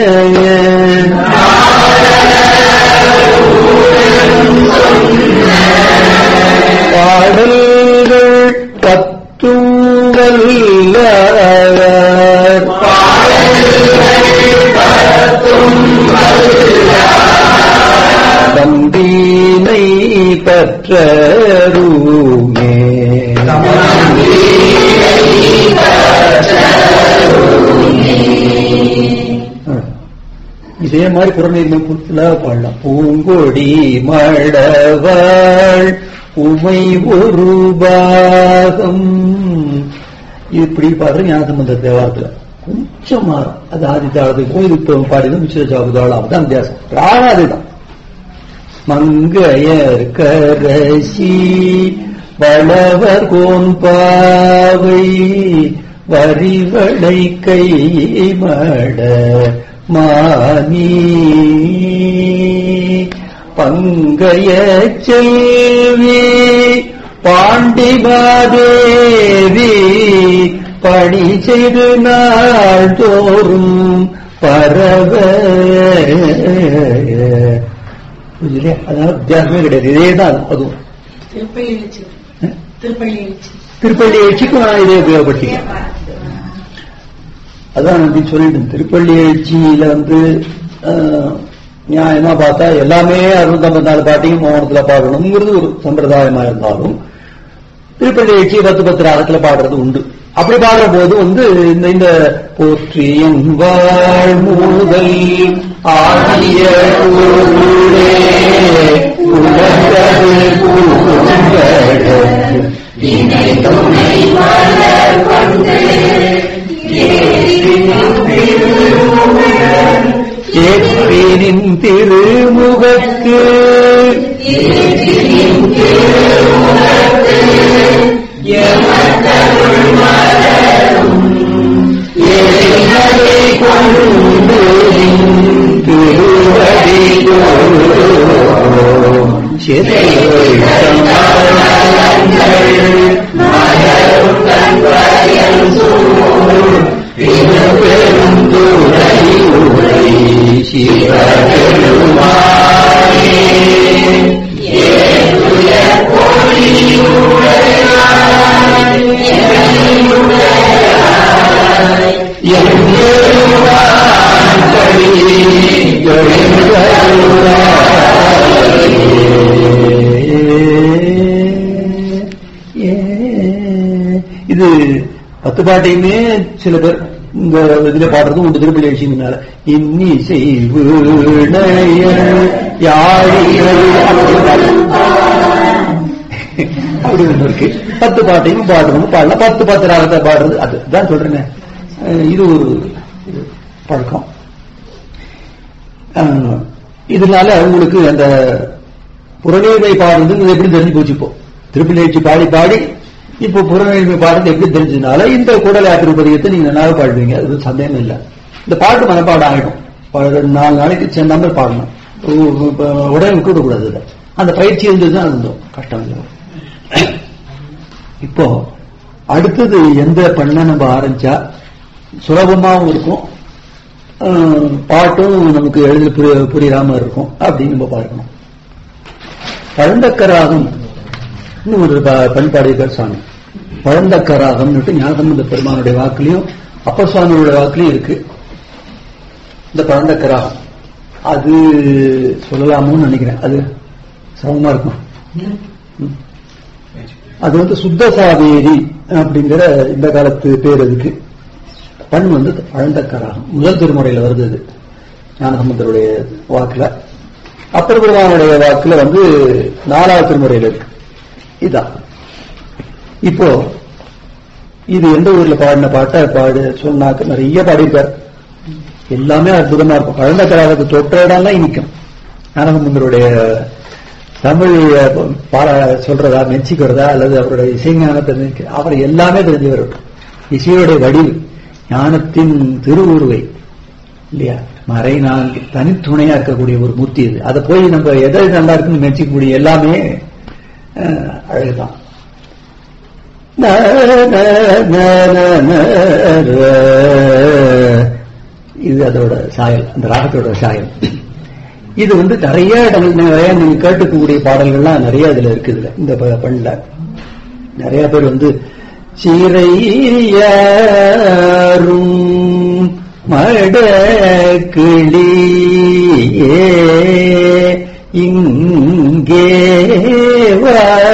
பாடல்கள் பத்தும் வல்லவர் தந்தீனை பற்றருமே இதே மாதிரி புறநீர்மை புத்துல பாடலாம் பூங்கொடி மடவாள் உமை ஒரு பாகம் இப்படி பாடுற ஞானசம்பந்த தேவாரத்துல கொஞ்சம் மாறும் அது ஆதி தாளத்துக்கும் இது இப்போ பாடினது மிச்சிர சாபுதாளம் தான் வித்தியாசம் ராகம் அதுதான் மங்கையர் கரசி வளவர் கோன்பாவை வரிவளை கை மட மானி பங்கைய செல்வி பாண்டிமாதேவி பணி செய்து நாள்தோறும் பரவ புரியலையா அதனால வித்தியாசமே கிடையாது இதே தான் அதுவும் திருப்பள்ளி எழுச்சி திருப்பள்ளி எழுச்சி திருப்பள்ளி எழுச்சிக்கும் நான் இதே உபயோகப்படுத்திக்கிறேன் அதான் அப்படி சொல்லிட்டேன் திருப்பள்ளி எழுச்சியில வந்து ஆஹ், நியாயமா பார்த்தா எல்லாமே அறுநூத்தம்பத்தி நாலு பாட்டையும் மௌனத்துல பாடணுங்கிறது ஒரு சம்பிரதாயமா இருந்தாலும் திருப்பள்ளி எழுச்சி பத்து பத்து ராகத்துல பாடுறது உண்டு அப்படி பாடுற போது வந்து இந்த இந்த போற்றியன் வாழ் முதல் ஆகிய ஊரே உலகது பூங்கடல் ஏற்றினின் திருமுகத்து ஏறினதை கொண்டு நின் திருவடி தோறும் சிறைகள் பெருந்துரை உரை சிவபெருமானே இது பத்து பாட்டையுமே சில பேர் இந்த இதுல பாடுறதும் உண்டு திருப்பள்ளி எழுச்சினால இன்னி செய்வீணைய யாழிகள் அப்படி ஒண்ணு இருக்கு பத்து பாட்டையும் பாடுறவங்க பாடலாம் பத்து பத்து ராகத்தை பாடுறது அதுதான் சொல்றேன் அஹ் இது ஒரு இது பழக்கம் அஹ் இதனால உங்களுக்கு அந்த புறநீர்மை பாடுறது எப்படி தெரிஞ்சு போச்சு இப்போ திருப்பள்ளி எழுச்சி பாடி பாடி இப்போ புறநீர்மை பாடுறது எப்படி தெரிஞ்சதுனால இந்த குடல் திருப்பதியத்தை நீங்க நல்லாவே பாடுவீங்க அது ஒரு சந்தேகம் இல்லை இந்த பாட்டு மனப்பாடம் ஆகிடும் பாடு- நாலு நாளைக்கு சேர்ந்த மாதிரி பாடணும் உ- இப்ப உடனே விட்டுவிடக்கூடாது இதை. அந்த பயிற்சி இருந்ததுதான் இருந்தோம் கஷ்டம் இல்லை இப்போ அடுத்தது எந்த பண்ண நம்ம ஆரம்பிச்சா சுலபமாவும் இருக்கும் அஹ், பாட்டும் நமக்கு எளிதில் புரிய புரியாம இருக்கும் அப்படின்னு நம்ம பார்க்கணும் பழந்தக்கராகம் இன்னும் ஒரு ப- பண்பாடியர் சாமி பழந்தக்கராகம்னுட்டு ஞானசம்பந்த பெருமானுடைய வாக்குலையும் அப்பர் சுவாமியோட வாக்குலையும் இருக்கு இந்த பழந்தக்கராகம் அது சொல்லலாமோன்னு நினைக்கிறேன் அது சிரமமா இருக்கும் ம். அது வந்து சுத்த சாவேரி அப்படிங்கிற இந்த காலத்து பேர் அதுக்கு பண் வந்து பழந்தக்கராகம் முதல் திருமுறையில வருது அது ஞானசம்பந்தருடைய வாக்குல அப்பர் பெருமானுடைய வாக்குல வந்து நாலாவது திருமுறையில இருக்கு இதான் இப்போ இது எந்த ஊர்ல பாடின பாட்டை பாடு சொன்னாக்க நிறைய பாடியிருக்கார் எல்லாமே அற்புதமா இருக்கும் குழந்தை கலாவுக்கு தொட்ட இடம்லாம் இனிக்கும் ஞானசம்பந்தருடைய தமிழ் பாட சொல்றதா மெச்சிக்கிறதா அல்லது அவருடைய இசைஞானத்தை நினைக்க- அவர் எல்லாமே தெரிஞ்சவர் இசையுடைய வடிவு ஞானத்தின் திருவுருவை இல்லையா மறை நான்கு தனித்துணையா இருக்கக்கூடிய ஒரு மூர்த்தி இது அதை போய் நம்ம எதை நல்லா இருக்குன்னு மெச்சிக்கக்கூடிய எல்லாமே அஹ், அழகுதான் ந, ந, ந, ந, ந, ர. இது அதோட சாயல் அந்த ராகத்தோட சாயல் இது வந்து நிறைய இடங்கள் நிறைய நீங்க கேட்டுக்கக்கூடிய பாடல்கள்லாம் நிறைய இதுல இருக்குதுல இந்த ப- பண்ணல நிறைய பேர் வந்து சிறையாரும் மடக்கிளியே இங்கே வா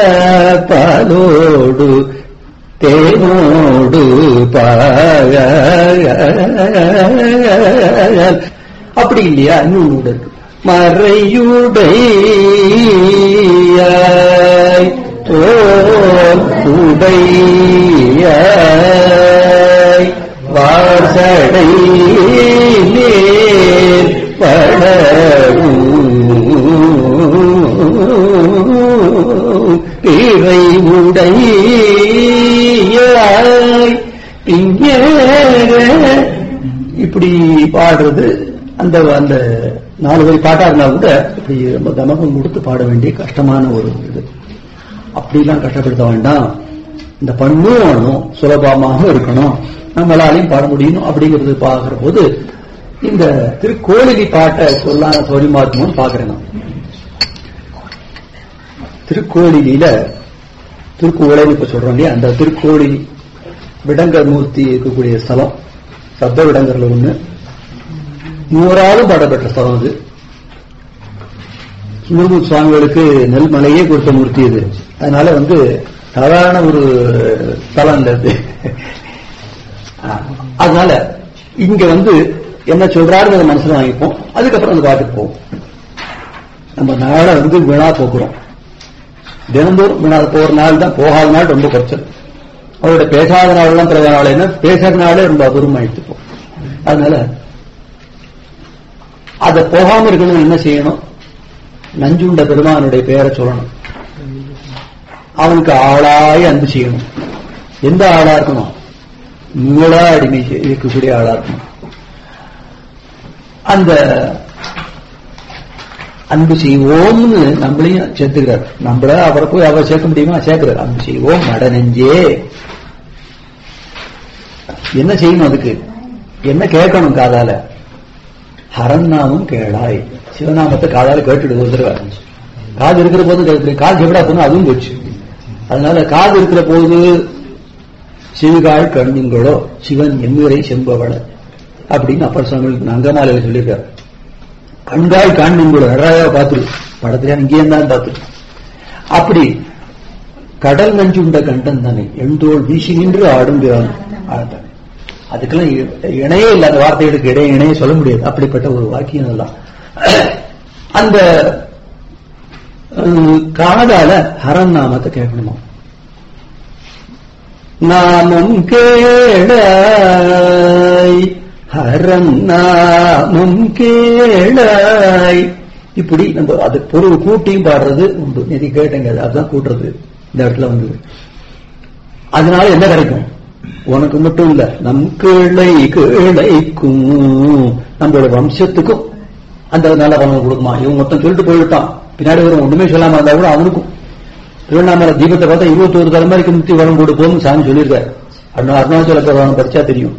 பாலோடு தேனோடு பாக அப்படி இல்லையா இன்னொன்று கூட இருக்கு மறையுடையாய் தோல் உடையாய் வாசடை மேல் படரும் பிறை உடையாய் பிங்கேற இப்படி பாடுறது அந்த அந்த நாலு வரி பாட்டா இருந்தா கூட இப்படி ரொம்ப கமகம் கொடுத்து பாட வேண்டிய கஷ்டமான ஒரு இது அப்படிலாம் கஷ்டப்படுத்த வேண்டாம் இந்த பண்ணும் வேணும் சுலபமாக இருக்கணும் நம்மளாலையும் பாட முடியணும் அப்படிங்கிறது பார்க்கிற போது இந்த திருக்கோளிலி பாட்டை சொல்லான சௌரியமாத்மம் பார்க்கிறேன் நான் திருக்கோளிலியில திருக்கோளைன்னு இப்ப சொல்றோம் இல்லையா அந்த திருக்கோளிலி விடங்க மூர்த்தி இருக்கக்கூடிய ஸ்தலம் சப்த விடங்கர்ல ஒண்ணு நூறாவது பாடப்பட்ட ஸ்தலம் அது சுந்தரமூர்த்தி சுவாமிகளுக்கு நெல்மலையே கொடுத்த மூர்த்தி இது அதனால வந்து சாதாரண ஒரு ஸ்தலம் இல்ல இது ஆ, அதனால இங்க வந்து என்ன சொல்றாருன்னு அதை மனசுல வாங்கிப்போம் அதுக்கப்புறம் அந்த பாட்டுக்கு போவோம் நம்ம நாளை வந்து விழா போக்குறோம் தினந்தோறும் விழா போற நாள் தான் போகாத நாள் ரொம்ப குறைச்சல் அவரோட பேசாத நாள்லாம் பிறகு நாள் என்ன பேசுற நாளே ரொம்ப அபூர்வமா எடுத்துப்போம் அதனால அதை போகாம இருக்கணும் என்ன செய்யணும் நஞ்சுண்ட பெருமானுடைய பெயரை சொல்லணும் அவனுக்கு ஆளாய் அன்பு செய்யணும் எந்த ஆளா இருக்கணும் நீளா அடிமை செய்- இருக்கக்கூடிய ஆளா இருக்கணும் அந்த அன்பு செய்வோம்னு நம்மளையும் சேர்த்துக்கிறார் நம்மள அவரை போய் அவரை சேர்க்க முடியுமா சேர்க்கிறார் அன்பு செய்வோம் நடனெஞ்சே என்ன செய்யணும் அதுக்கு என்ன கேட்கணும் காதால ஹரநாமம் கேளாய் சிவநாமத்தை காதால கேட்டுடு ஒரு தடவை காது இருக்கிற போது கேட்குது காது எப்படா போனா அதுவும் போச்சு அதனால காது இருக்கிற போது சிவிகாள் கண்ணுங்களோ சிவன் எம்முறை செம்பவள அப்படின்னு அப்பர் சுவாமி அங்கமாலையில சொல்லியிருக்காரு கண்காய் காண்பீங்களோ நிறைய பார்த்துரு படத்துல இங்கேயே தான் பார்த்துரு அப்படி கடல் நஞ்சுண்ட கண்டன் தானே எண்டோள் வீசி நின்று ஆடுங்கிறான் ஆடுதான் அதுக்கெல்லாம் இ- இணையே இல்லை அந்த வார்த்தைகளுக்கு இடையே இணையே சொல்ல முடியாது அப்படிப்பட்ட ஒரு வாக்கியம் எல்லாம் அந்த அஹ், காதால ஹரன் நாமத்தை கேட்கணுமா நாமம் கேளாய் ஹரன் நாமம் கேளாய் இப்படி நம்ம அது பொருள் கூட்டியும் பாடுறது உண்டு நீதி கேட்டங்க அதுதான் கூட்டுறது இந்த இடத்துல வந்து அதனால என்ன கிடைக்கும் உனக்கு மட்டும் இல்ல நம் கிளை கிளைக்கும் நம்மளோட வம்சத்துக்கும் அந்த நல்ல பலன் கொடுக்குமா இவன் மொத்தம் சொல்லிட்டு போயிட்டான் பின்னாடி வரும் ஒண்ணுமே சொல்லாம இருந்தா கூட அவனுக்கும் திருவண்ணாமலை தீபத்தை பார்த்தா இருபத்தோரு தலைமுறைக்கு முக்தி வரம் கொடுப்போம்னு சாமி சொல்லியிருக்காரு அருணா அருணாச்சல பிரதானம் படிச்சா தெரியும்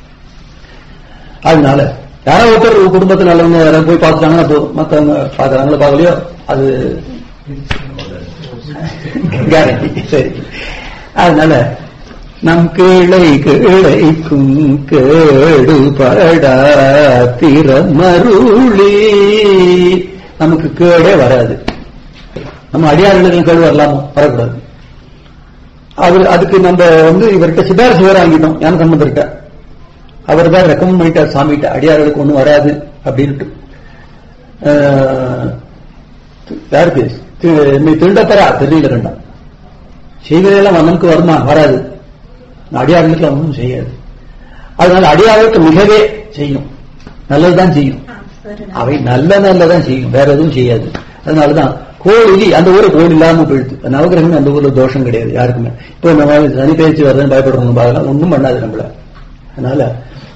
அதனால யாரோ ஒருத்தர் குடும்பத்தில் நல்லவங்க யாராவது போய் பார்த்துட்டாங்கன்னா போதும் மத்தவங்க பார்க்கறாங்களோ பார்க்கலையோ அது கேரண்டி சரி அதனால நம் கிளை கிளைக்கும் கேடு படா திறமருளி நமக்கு கேடே வராது நம்ம அடியார்களுக்கு கேடு வரலாமோ வரக்கூடாது அவர் அதுக்கு நம்ம வந்து இவர்கிட்ட சிபாரிசு வேற வாங்கிட்டோம் ஞான சம்பந்தர்கிட்ட அவர் தான் ரெக்கமெண்ட் பண்ணிட்டார் சாமிகிட்ட அடியார்களுக்கு ஒண்ணும் வராது அப்படின்ட்டு ஆஹ், யாருக்கு தி- என்னை திருண்டத்தரா தெரியல கண்டா செய்வதெல்லாம் நமக்கு வருமா வராது அடியார்களுக்கு ஒன்றும் செய்யாது அதனால அடியார்களுக்கு மிகவே செய்யும் நல்லதுதான் செய்யும் ஆ, சரி அவை நல்ல நல்லதான் செய்யும் வேற எதுவும் செய்யாது அதனாலதான் கோழி அந்த ஊரை கோழி இல்லாம போயிடுது நவகிரகம் அந்த ஊர்ல தோஷம் கிடையாது யாருக்குமே இப்போ நம்ம சனி பயிற்சி வருதுன்னு பயப்படுறோம் அதெல்லாம் ஒண்ணும் பண்ணாது நம்மள அதனால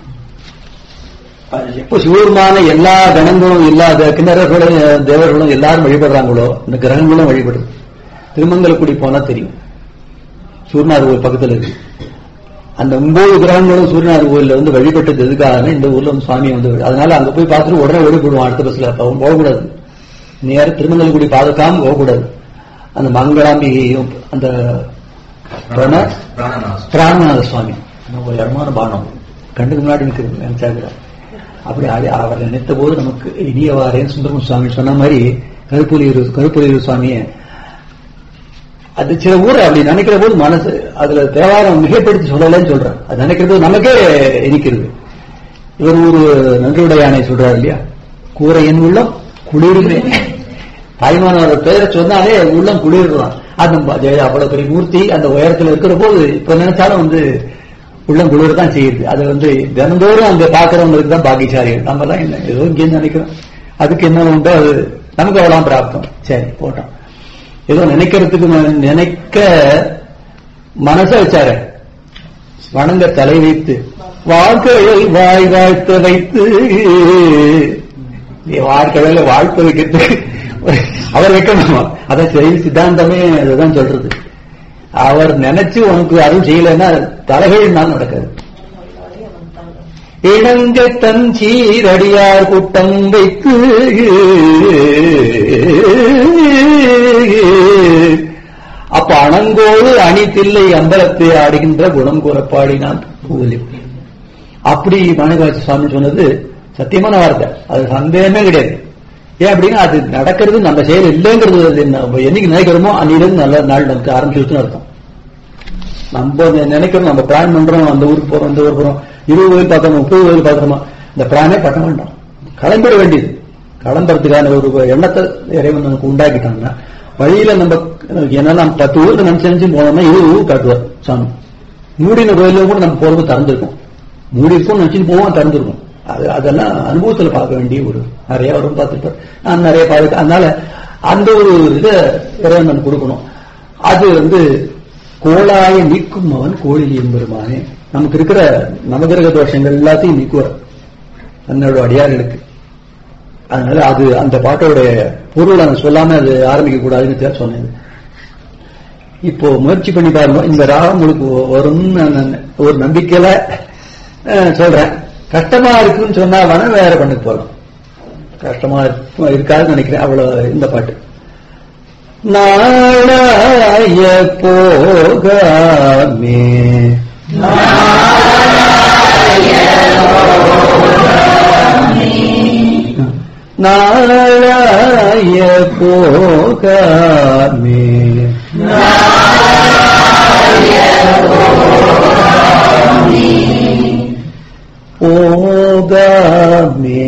அது எப்போ சிவருமான எல்லா கணங்களும் இல்லாத கிணறுகளும் தேவர்களும் எல்லாரும் வழிபடுறாங்களோ இந்த கிரகங்களும் வழிபடுது திருமங்கலக்குடி போனா தெரியும் சூர்நாத் கோயில் பக்கத்துல இருக்கு அந்த ஒன்பது கிரகங்களும் சூரியநாத் கோயில்ல வந்து வழிபட்டது எதுக்காக இந்த ஊர்ல வந்து சுவாமி வந்து அதனால அங்க போய் பார்த்துட்டு உடனே வழிபடுவான் அடுத்த பஸ்ல அப்ப அவன் போகக்கூடாது நேர திருமங்கலக்குடி பார்க்காம போகக்கூடாது அந்த மங்களாம்பிகையும் அந்த பிரண- பிராணநாசம் பிராணநாத சுவாமி நம்ம ஒரு இடமான பானம் கண்ணுக்கு முன்னாடி நிற்கிறது நினைச்சாங்க அப்படி ஆடி அவர் நினைத்த போது நமக்கு இனியவாரேன் சுந்தரம சுவாமி சொன்ன மாதிரி கருப்புலியூர் கருப்புலியூர் சுவாமியை அது சில ஊர் அப்படி நினைக்கிற போது மனசு அதுல தேவாரம் மிகைப்படுத்தி சொல்லலன்னு சொல்றேன் அது நினைக்கிற போது நமக்கே இனிக்கிறது இவர் ஒரு நன்றியுடையானை சொல்றாரு இல்லையா கூரை என் உள்ளம் குளிருமே தாய்மானோட பெயரை சொன்னாலே உள்ளம் குளிர்தான் அந்த ம- ஜெய- அவ்வளவு பெரிய மூர்த்தி அந்த உயரத்துல இருக்கிற போது இப்ப நினைச்சாலும் வந்து உள்ளம் குளிர் தான் செய்யுது அது வந்து தினந்தோறும் அங்க பாக்குறவங்களுக்கு தான் பாக்கியசாலிகள் நம்ம எல்லாம் என்ன ஏதோ இங்கே நினைக்கிறோம் அதுக்கு என்ன உண்டோ அது நமக்கு அவ்வளவு பிராப்தம் சரி போட்டோம் ஏதோ நினைக்கிறதுக்கு ம- நினைக்க மனச வச்சாரு வணங்க தலை வைத்து வாழ்க்கையை வாய் வாழ்த்த வைத்து நீ வாழ்க்கையில வாழ்த்த வைக்கிறதுக்கு அவர் வைக்கணுமா அதான் சரி சித்தாந்தமே அதுதான் சொல்றது அவர் நினைச்சு உனக்கு அருள் செய்யலைன்னா தலைகள் நான் நடக்காது இணங்க தன் சீரடியார் கூட்டம் வைத்து அப்ப அணங்கோடு அணித்தில்லை அம்பலத்தை ஆடுகின்ற குணம் கூறப்பாடினான் பூவலி அப்படி மாணிகாட்சி சுவாமி சொன்னது சத்தியமான வார்த்தை அது சந்தேகமே கிடையாது ஏன் அப்படின்னா அது நடக்கிறது நம்ம செயல் இல்லைங்கிறது அது நம்ம என்னைக்கு நினைக்கிறோமோ அன்னிலிருந்து நல்ல நாள் நமக்கு ஆரம்பிச்சுன்னு அர்த்தம் நம்ம நினைக்கிறோம் நம்ம பிளான் பண்றோம் அந்த ஊருக்கு போறோம் இந்த ஊருக்கு போறோம் இருபது கோயில் பார்க்கறோம் முப்பது கோயில் பார்க்கறோமா இந்த பிளானே பண்ண வேண்டாம் கிளம்பிட வேண்டியது கிளம்புறதுக்கான ஒரு எண்ணத்தை இறைவன் நமக்கு உண்டாக்கிட்டாங்கன்னா வழியில நம்ம ஏன்னா நம்ம பத்து ஊருக்கு நினைச்சு நினைச்சு போனோம்னா இருபது ஊர் காட்டுவார் சாமி மூடின கோயில கூட நம்ம போறது திறந்திருக்கும் மூடி இருக்கும் நினைச்சுட்டு போவோம் திறந்திருக்கும் அது அதெல்லாம் அனுபவத்துல பார்க்க வேண்டிய ஒரு நிறைய வரும் பார்த்துருப்பார் நான் நிறைய பார்த்து அதனால அந்த ஒரு இதை இறைவன் நமக்கு கொடுக்கணும் அது வந்து கோளாய நீக்கும் அவன் கோழில் எம்பெருமானே நமக்கு இருக்கிற நவகிரக தோஷங்கள் எல்லாத்தையும் நீக்குவார் தன்னோட அடியார்களுக்கு அதனால அது அந்த பாட்டோட பொருள் நான் சொல்லாம அது ஆரம்பிக்க கூடாதுன்னு தான் சொன்னேன் இப்போ முயற்சி பண்ணி பாருங்க இந்த ராகம் உங்களுக்கு வரும்னு நான் ஒரு நம்பிக்கையில அஹ், சொல்றேன் கஷ்டமா இருக்குன்னு சொன்னா வேணா வேற பண்ண போறோம் கஷ்டமா இருக்கும்- இருக்காதுன்னு நினைக்கிறேன் அவ்வளவு இந்த பாட்டு நாளாய போகாமே நாளாய போகாமே போகாமே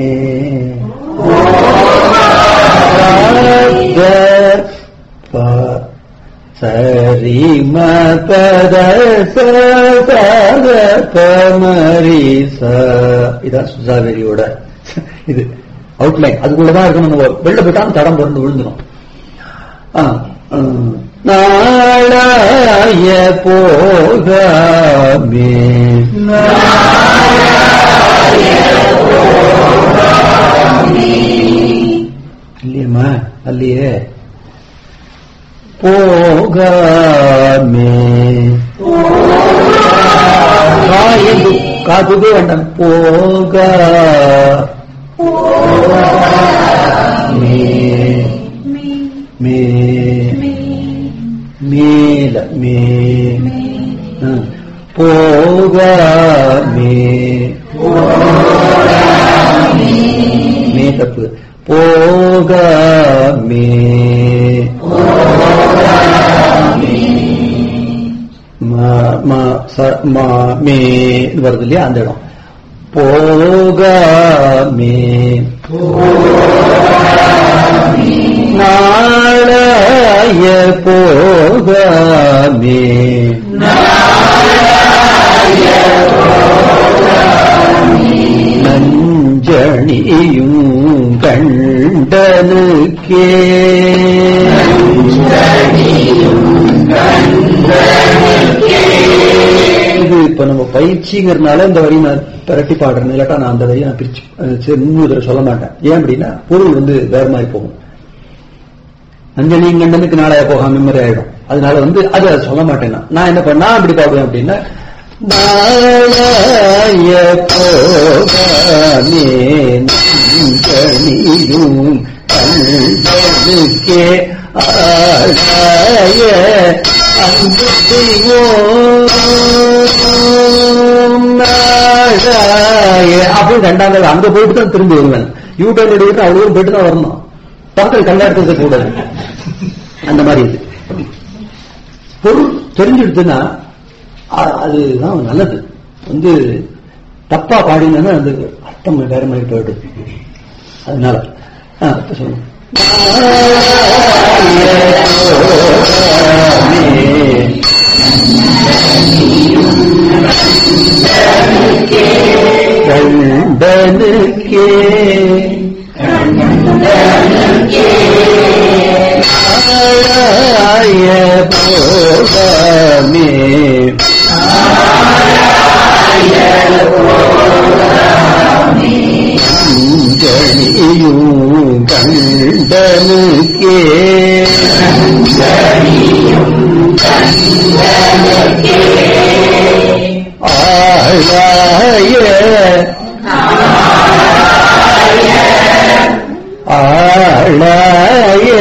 ப- சரி மபத பமரி ச இதான் சுசாவேரியோட இது அவுட்லைன் அதுக்குள்ளதான் இருக்கணும் நம்ம வெளில போயிட்டாலும் தடம் பிறந்து விழுந்துடும் ஆ, ம். நாளாய போகாமே இல்லையம்மா அல்லையே போகாமே காயது காத்துக்கே வேண்டாம் போக மே மே மேல மே ஆ. போகாமே மே தப்பு போகாமே ம- ம- ச- ம- மே வருது இல்லையா அந்த இடம் போகாமே நாளாய போகாமே நஞ்சணியும் கண்டனுக்கே இது இப்ப நம்ம பயிற்சிங்கிறதுனால இந்த வரி நான் பிரட்டி பாடுறேன் இல்லாட்டா நான் அந்த வரியை நான் பிரிச்சு அஹ், சரி, இன்னும் இதுல சொல்ல மாட்டேன் ஏன் அப்படின்னா பொருள் வந்து வேற மாதிரி போகும் அஞ்சனியும் கண்டனுக்கு நாளைய போகாம மாதிரி ஆயிடும் அதனால வந்து அது அதை சொல்ல மாட்டேன் நான். நான் என்ன பண்ணா அப்படி பாடுவேன் அப்படின்னா நாளைய போகாமே நஞ்சனியும் கண்டனுக்கே ஆளாய அன்பு செய்வோம் நாளாய அப்படின்னு ரெண்டாவது அங்க போயிட்டு தான் திரும்பி வருவேன் யூ டர்ன் எடுக்கிட்டு அவ்வளவு போயிட்டு தான் வரணும் பக்கத்தில் கல்யாணத்துக்கு கூடாது அந்த மாதிரி இது பொருள் தெரிஞ்சிடுதுன்னா அ- அதுதான் நல்லது வந்து தப்பா பாடினா அந்த அர்த்தம் வேற மாதிரி போயிடுது அதனால ஆ, இப்ப சொல்லுங்க கண்டனுக்கே ஆய போகமே கண்ணியும் கண்டனுக்கே ஆளாய ஆளாய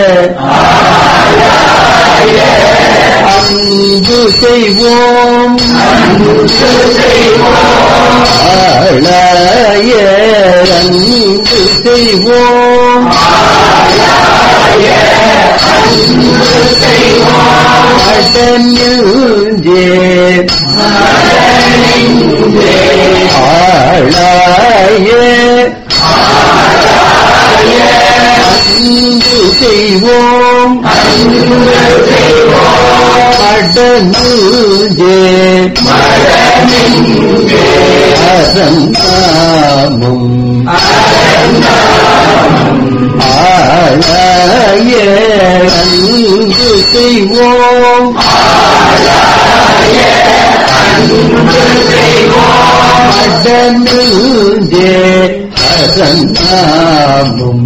அன்பு செய்வோம் ஆளாய அன்பு செய்வோம் அடநெஞ்சே ஆளாய அன்பு செய்வோம் அடநெஞ்சே அசந்தாமும் ஆளாய அன்பு செய்வோம் அடநெஞ்சே அசந்தாமும்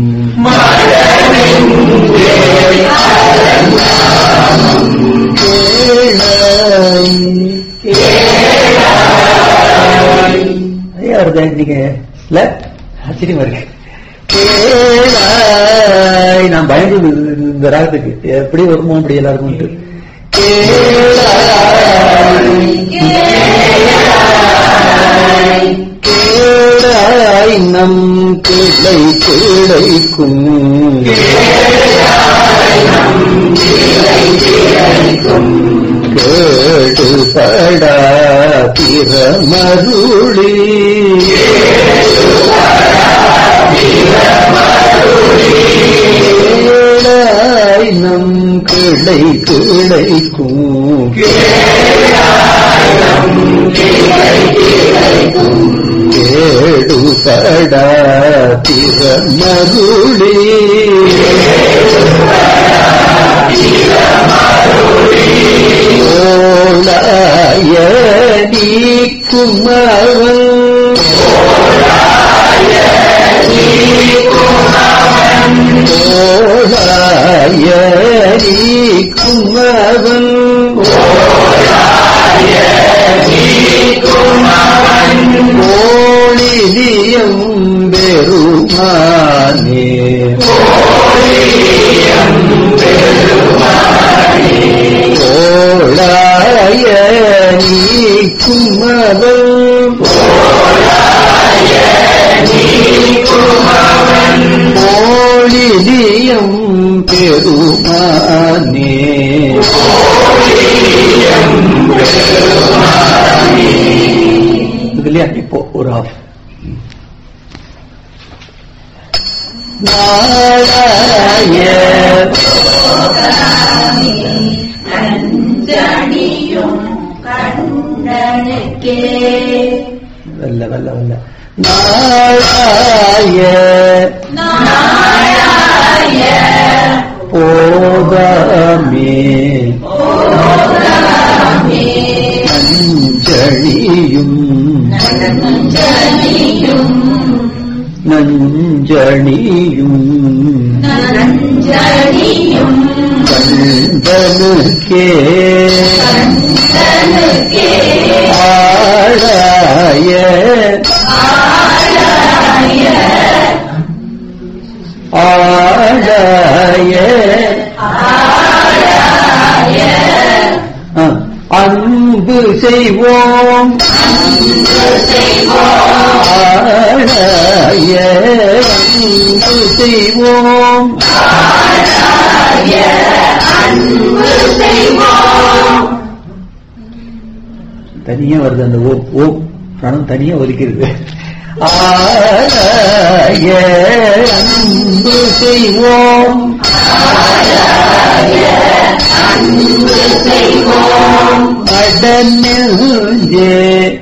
நிறைய வருது நீங்க இல்ல ஆச்சரியமா இருக்கு கேளாய் நான் பயந்து இந்த ராகத்துக்கு எப்படி வருமோ அப்படி எல்லாருக்கும் கேளாய் நம் கிளை கிளைக்கும் கேடுபடா திறமருளி கேளாய் நம் கிளை கிளைக்கும் கேடுபடா திறமருளி ஓலாய நீக்கும் அவன் ஓலாய நீக்கும் அவன் ஓளிலியம் பெருமானே ஓளாய நீக்கும் அவன் ஓளிலியம் பெருமானே இது இல்லையா இப்போ ஒரு ஆஃப் நாளாய நஞ்சணியும் கண்டனுக்கே வல்ல வல்ல வல்ல நாளாய நாளாய போதமே போதாமே நஞ்சணியும் நஞ்சணியும் நஞ்சணியும் நஞ்சணியும் கண்டனுக்கே கண்டனுக்கே ஆழாய ஆளாய ஆழாய ஆளாய ஆ, அன்பு செய்வோம் செய்வோம் ஆழாய அன்பு செய்வோம் ஆளாய அன்பு செய்வோம் தனியா வருது அந்த ஓம் ஓம் பிரணம் தனியா ஒலிக்கிறது ஆழாய அன்பு செய்வோம் அன்பு செய்வோம் அடனெஞ்சே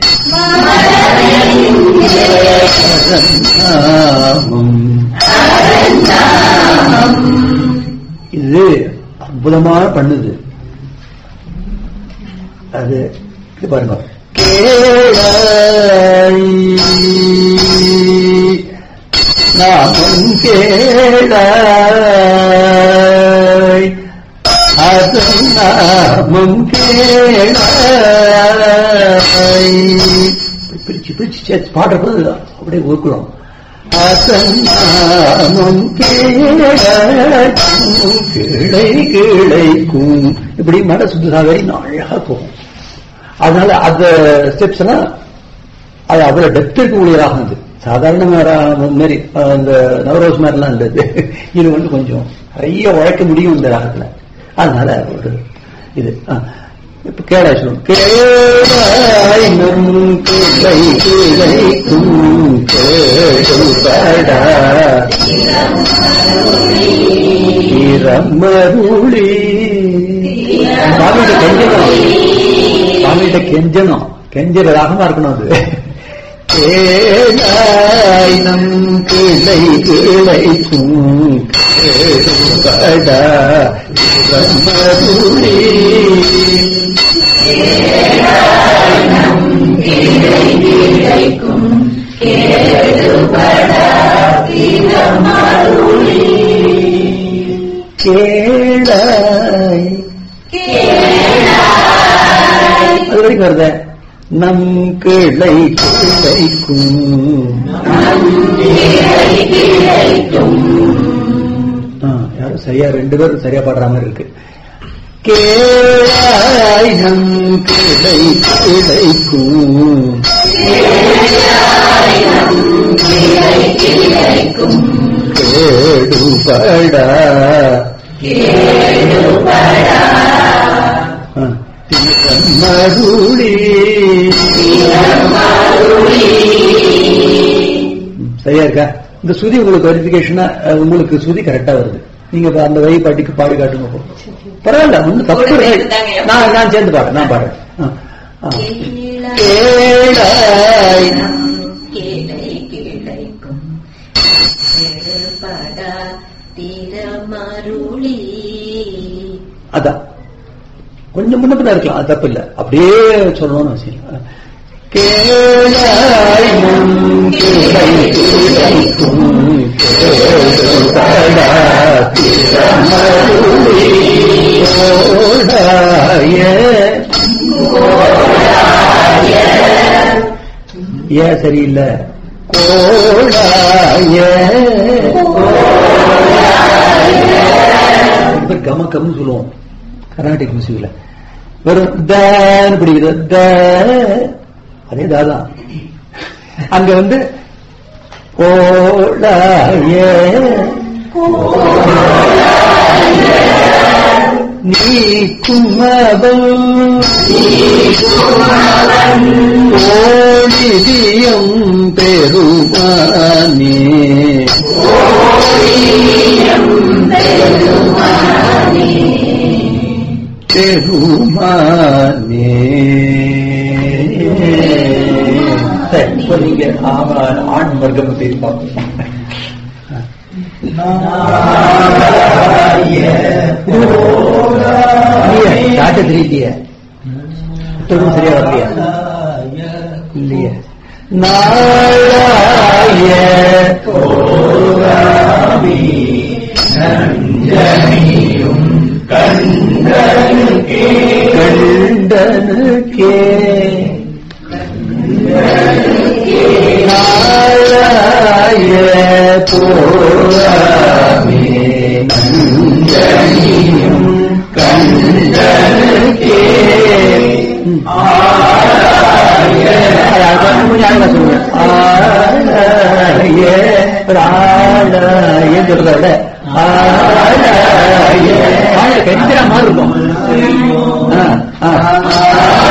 நாமம் இது அற்புதமான பண்ணுது அது இது பாருங்க கேளாய் நாமம் கேளாய் அதன் நாமம் கேளாய் பிரிச்சு பிரிச்சு சேர்த்து பாடுறது அப்படியே ஊக்குறோம் அதன் நாமம் கேளாய் கிளை கிளைக்கும் இப்படி மட சுத்தசாகரி அழகா போகும் அதனால அந்த ஸ்டெப்ஸ் எல்லாம் அது அவ்வளவு டெப்த் இருக்கக்கூடிய ராகம் இது சாதாரண ரா- மாரி அஹ், அந்த நவரோஸ் மாதிரிலாம் இல்லை இது. இது வந்து கொஞ்சம் நிறைய உழைக்க முடியும் இந்த ராகத்துல அதனால ஒரு இது ஆ. இப்ப கேளா சொல்லும் கேளாய் நம் கிளை கிளைக்கும் கேடுபடா இரமருளி சாமிகிட்ட கெஞ்சணும் சாமிகிட்ட கெஞ்சணும் கெஞ்சற ராகமா இருக்கணும் அது கேளாய் நம் கிளை கிளைக்கும் கேடுபடா இரமருளி கிடைக்கும் கேடுபட திறமருளி கேளாய் அது வரைக்கும் வருத நம் கிளை கிளைக்கும் ஆ, யாரும் சரியா ரெண்டு பேரும் சரியா பாடுற மாதிரி இருக்கு கேளாய் நம் கிளை கிளைக்கும் கேடுபடா ஆ, மருளி சரியா இருக்கா இந்த சுதி உங்களுக்கு வெரிஃபிகேஷனா உங்களுக்கு சுதி கரெக்டா வருது நீங்க இப்ப அந்த வழி பாட்டிக்கு பாடி காட்டுங்க போ. பரவாயில்ல ஒன்னும் தப்பு கூட இல்லை. சேர்த்துதாங்க. நான் நான் சேர்ந்து பாடுறேன் நான் பாடுறேன் ஆ, ஆ. கேளாய் கிளை கிளைக்கும் கேடுபட திறமருளி அதான் கொஞ்சம் முன்ன பின்ன இருக்கலாம் அது தப்பு இல்ல அப்படியே சொல்லணும்னு அவசியம் இல்லை. கேளாய் நம் கிளை கிளைக்கும் கேடுபடா திறமருளி கோடாய ஏன் சரியில்லை கோடாய இப்ப கமக்கம்னு சொல்லுவோம் கர்நாடிக் மியூசிக்ல வெறும் தான் பிடிக்கிறது த அதே தாதான் அங்க வந்து கோடாய நீ குமபம் ஓடிதியம் பெருமானே பெருமானே சரி, இப்போ நீங்க ஆமா, ஆண் வர்க்கம் பத்தி பார்ப்போம் இல்லையே, காட்ட தெரியலையே புத்தகம் சரியா வரலையா இல்லையே நாளாய நஞ்சனியும் கண்டனுக்கே கண்டனுக்கே நாளாய போராமே நஞ்சனியும் கண்டனுக்கே சொல்றத கெஞ்சிற மாதிரி இருக்கும் ஆ, ஆ.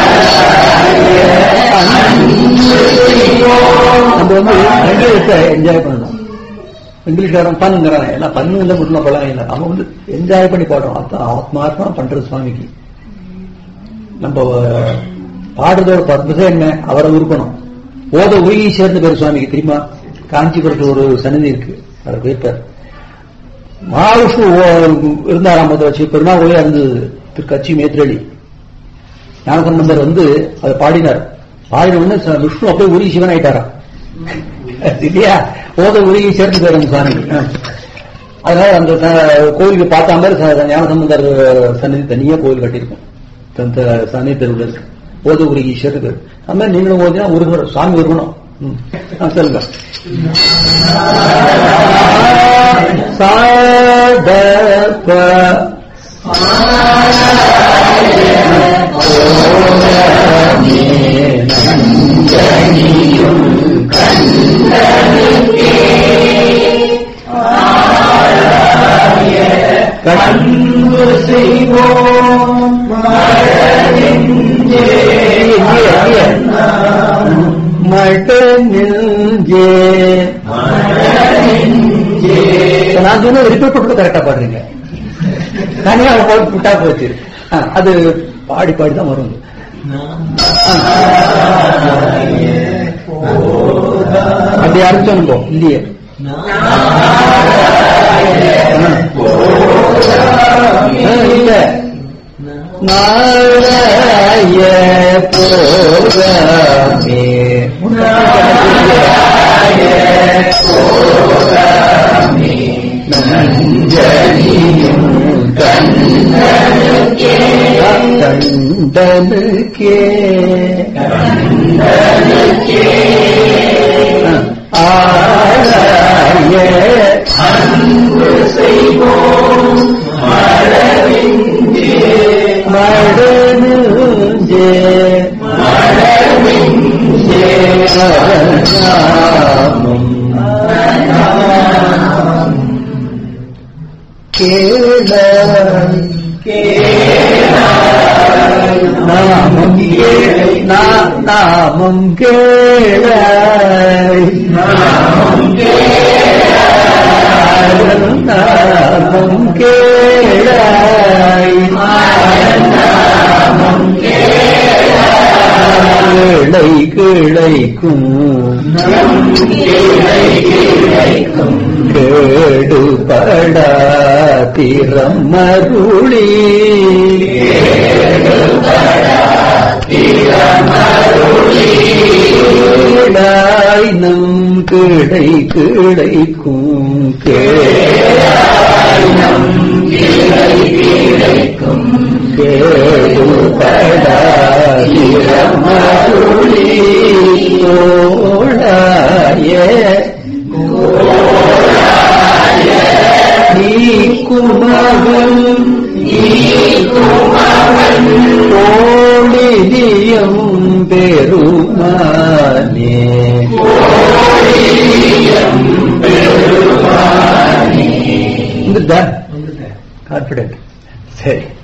நம்ம வந்து இங்கிலீஷை என்ஜாய் பண்ணணும் இங்கிலீஷ்காரன் பண்ணுங்கிறான் எல்லாம் பண்ணு இல்லை முட்டில் பழம் இல்லை அவன் வந்து என்ஜாய் பண்ணி பாடுறோம் அதான் ஆத்மார்த்தமா பண்றது சுவாமிக்கு நம்ம பாடுறதோட பர்பஸே என்ன அவரை உருக்கணும் ஓத உருகி சேர்ந்த பேர் சுவாமிக்கு தெரியுமா காஞ்சிபுரத்தில் ஒரு சன்னதி இருக்கு அவர் பேர் பேர் மகாவிஷ்ணு ஓ- இருந்தாராம் முத வச்சு பெருமாள் ஒளியா இருந்தது திரு கட்சி மேத்ரேலி ஞானசம்பந்தர் வந்து அதை பாடினார் பாடின உடனே ச- விஷ்ணு அப்படியே உருகி சிவன் ஆயிட்டாராம் இல்லையா ஓத உருகி சேர்ந்து பேரும் சுவாமி ஆ. அதனால அந்த த- கோயிலுக்கு பார்த்த மாதிரி ச- ஞானசம்பந்தர் சன்னதி தனியா கோயில் கட்டியிருக்கும் தந்த சன்னதி தெருவில் இருக்கு ஓத உருகி ஈஸ்வரர் பேர் அந்த மாதிரி நீங்களும் ஓதினா ஒரு சாமி இருக்கணும் ம். ஆ, சொல்லுங்க சாதப அன்பு செய்வோம் மரணெஞ்சே மடனில்ஜே மரணெஞ்சே நான் சொன்ன ரிப்பீட் போட்டு கரெக்டா பாடுறீங்க தனியா போட்டு விட்டா போச்சு ஆ, அது பாடி பாடி தான் வரும் அப்படி ஆரம்பிச்சோம் போ இல்லையே ஆ, இல்ல நாராய போகமே கண்டனுக்கே ஆராய அன்பு செய்வோம் மரணெஞ்சே மடனுஜே மரணெஞ்சே நாமம் கேளாய் நாமம் கேளை நா- நாமம் கேளாய் நாமம் கேளாய் கிளை கிளைக்கும் கேடுபடா திறமருளி கேளாய் நம் கிடை கிடைக்கும் கேளாய் நம் கேடுபடா திறமருளி ஓடாய நீக்குமகன் கோடிதியம் பெருமானே வந்துட்டா கான்பிடன்ட் சரி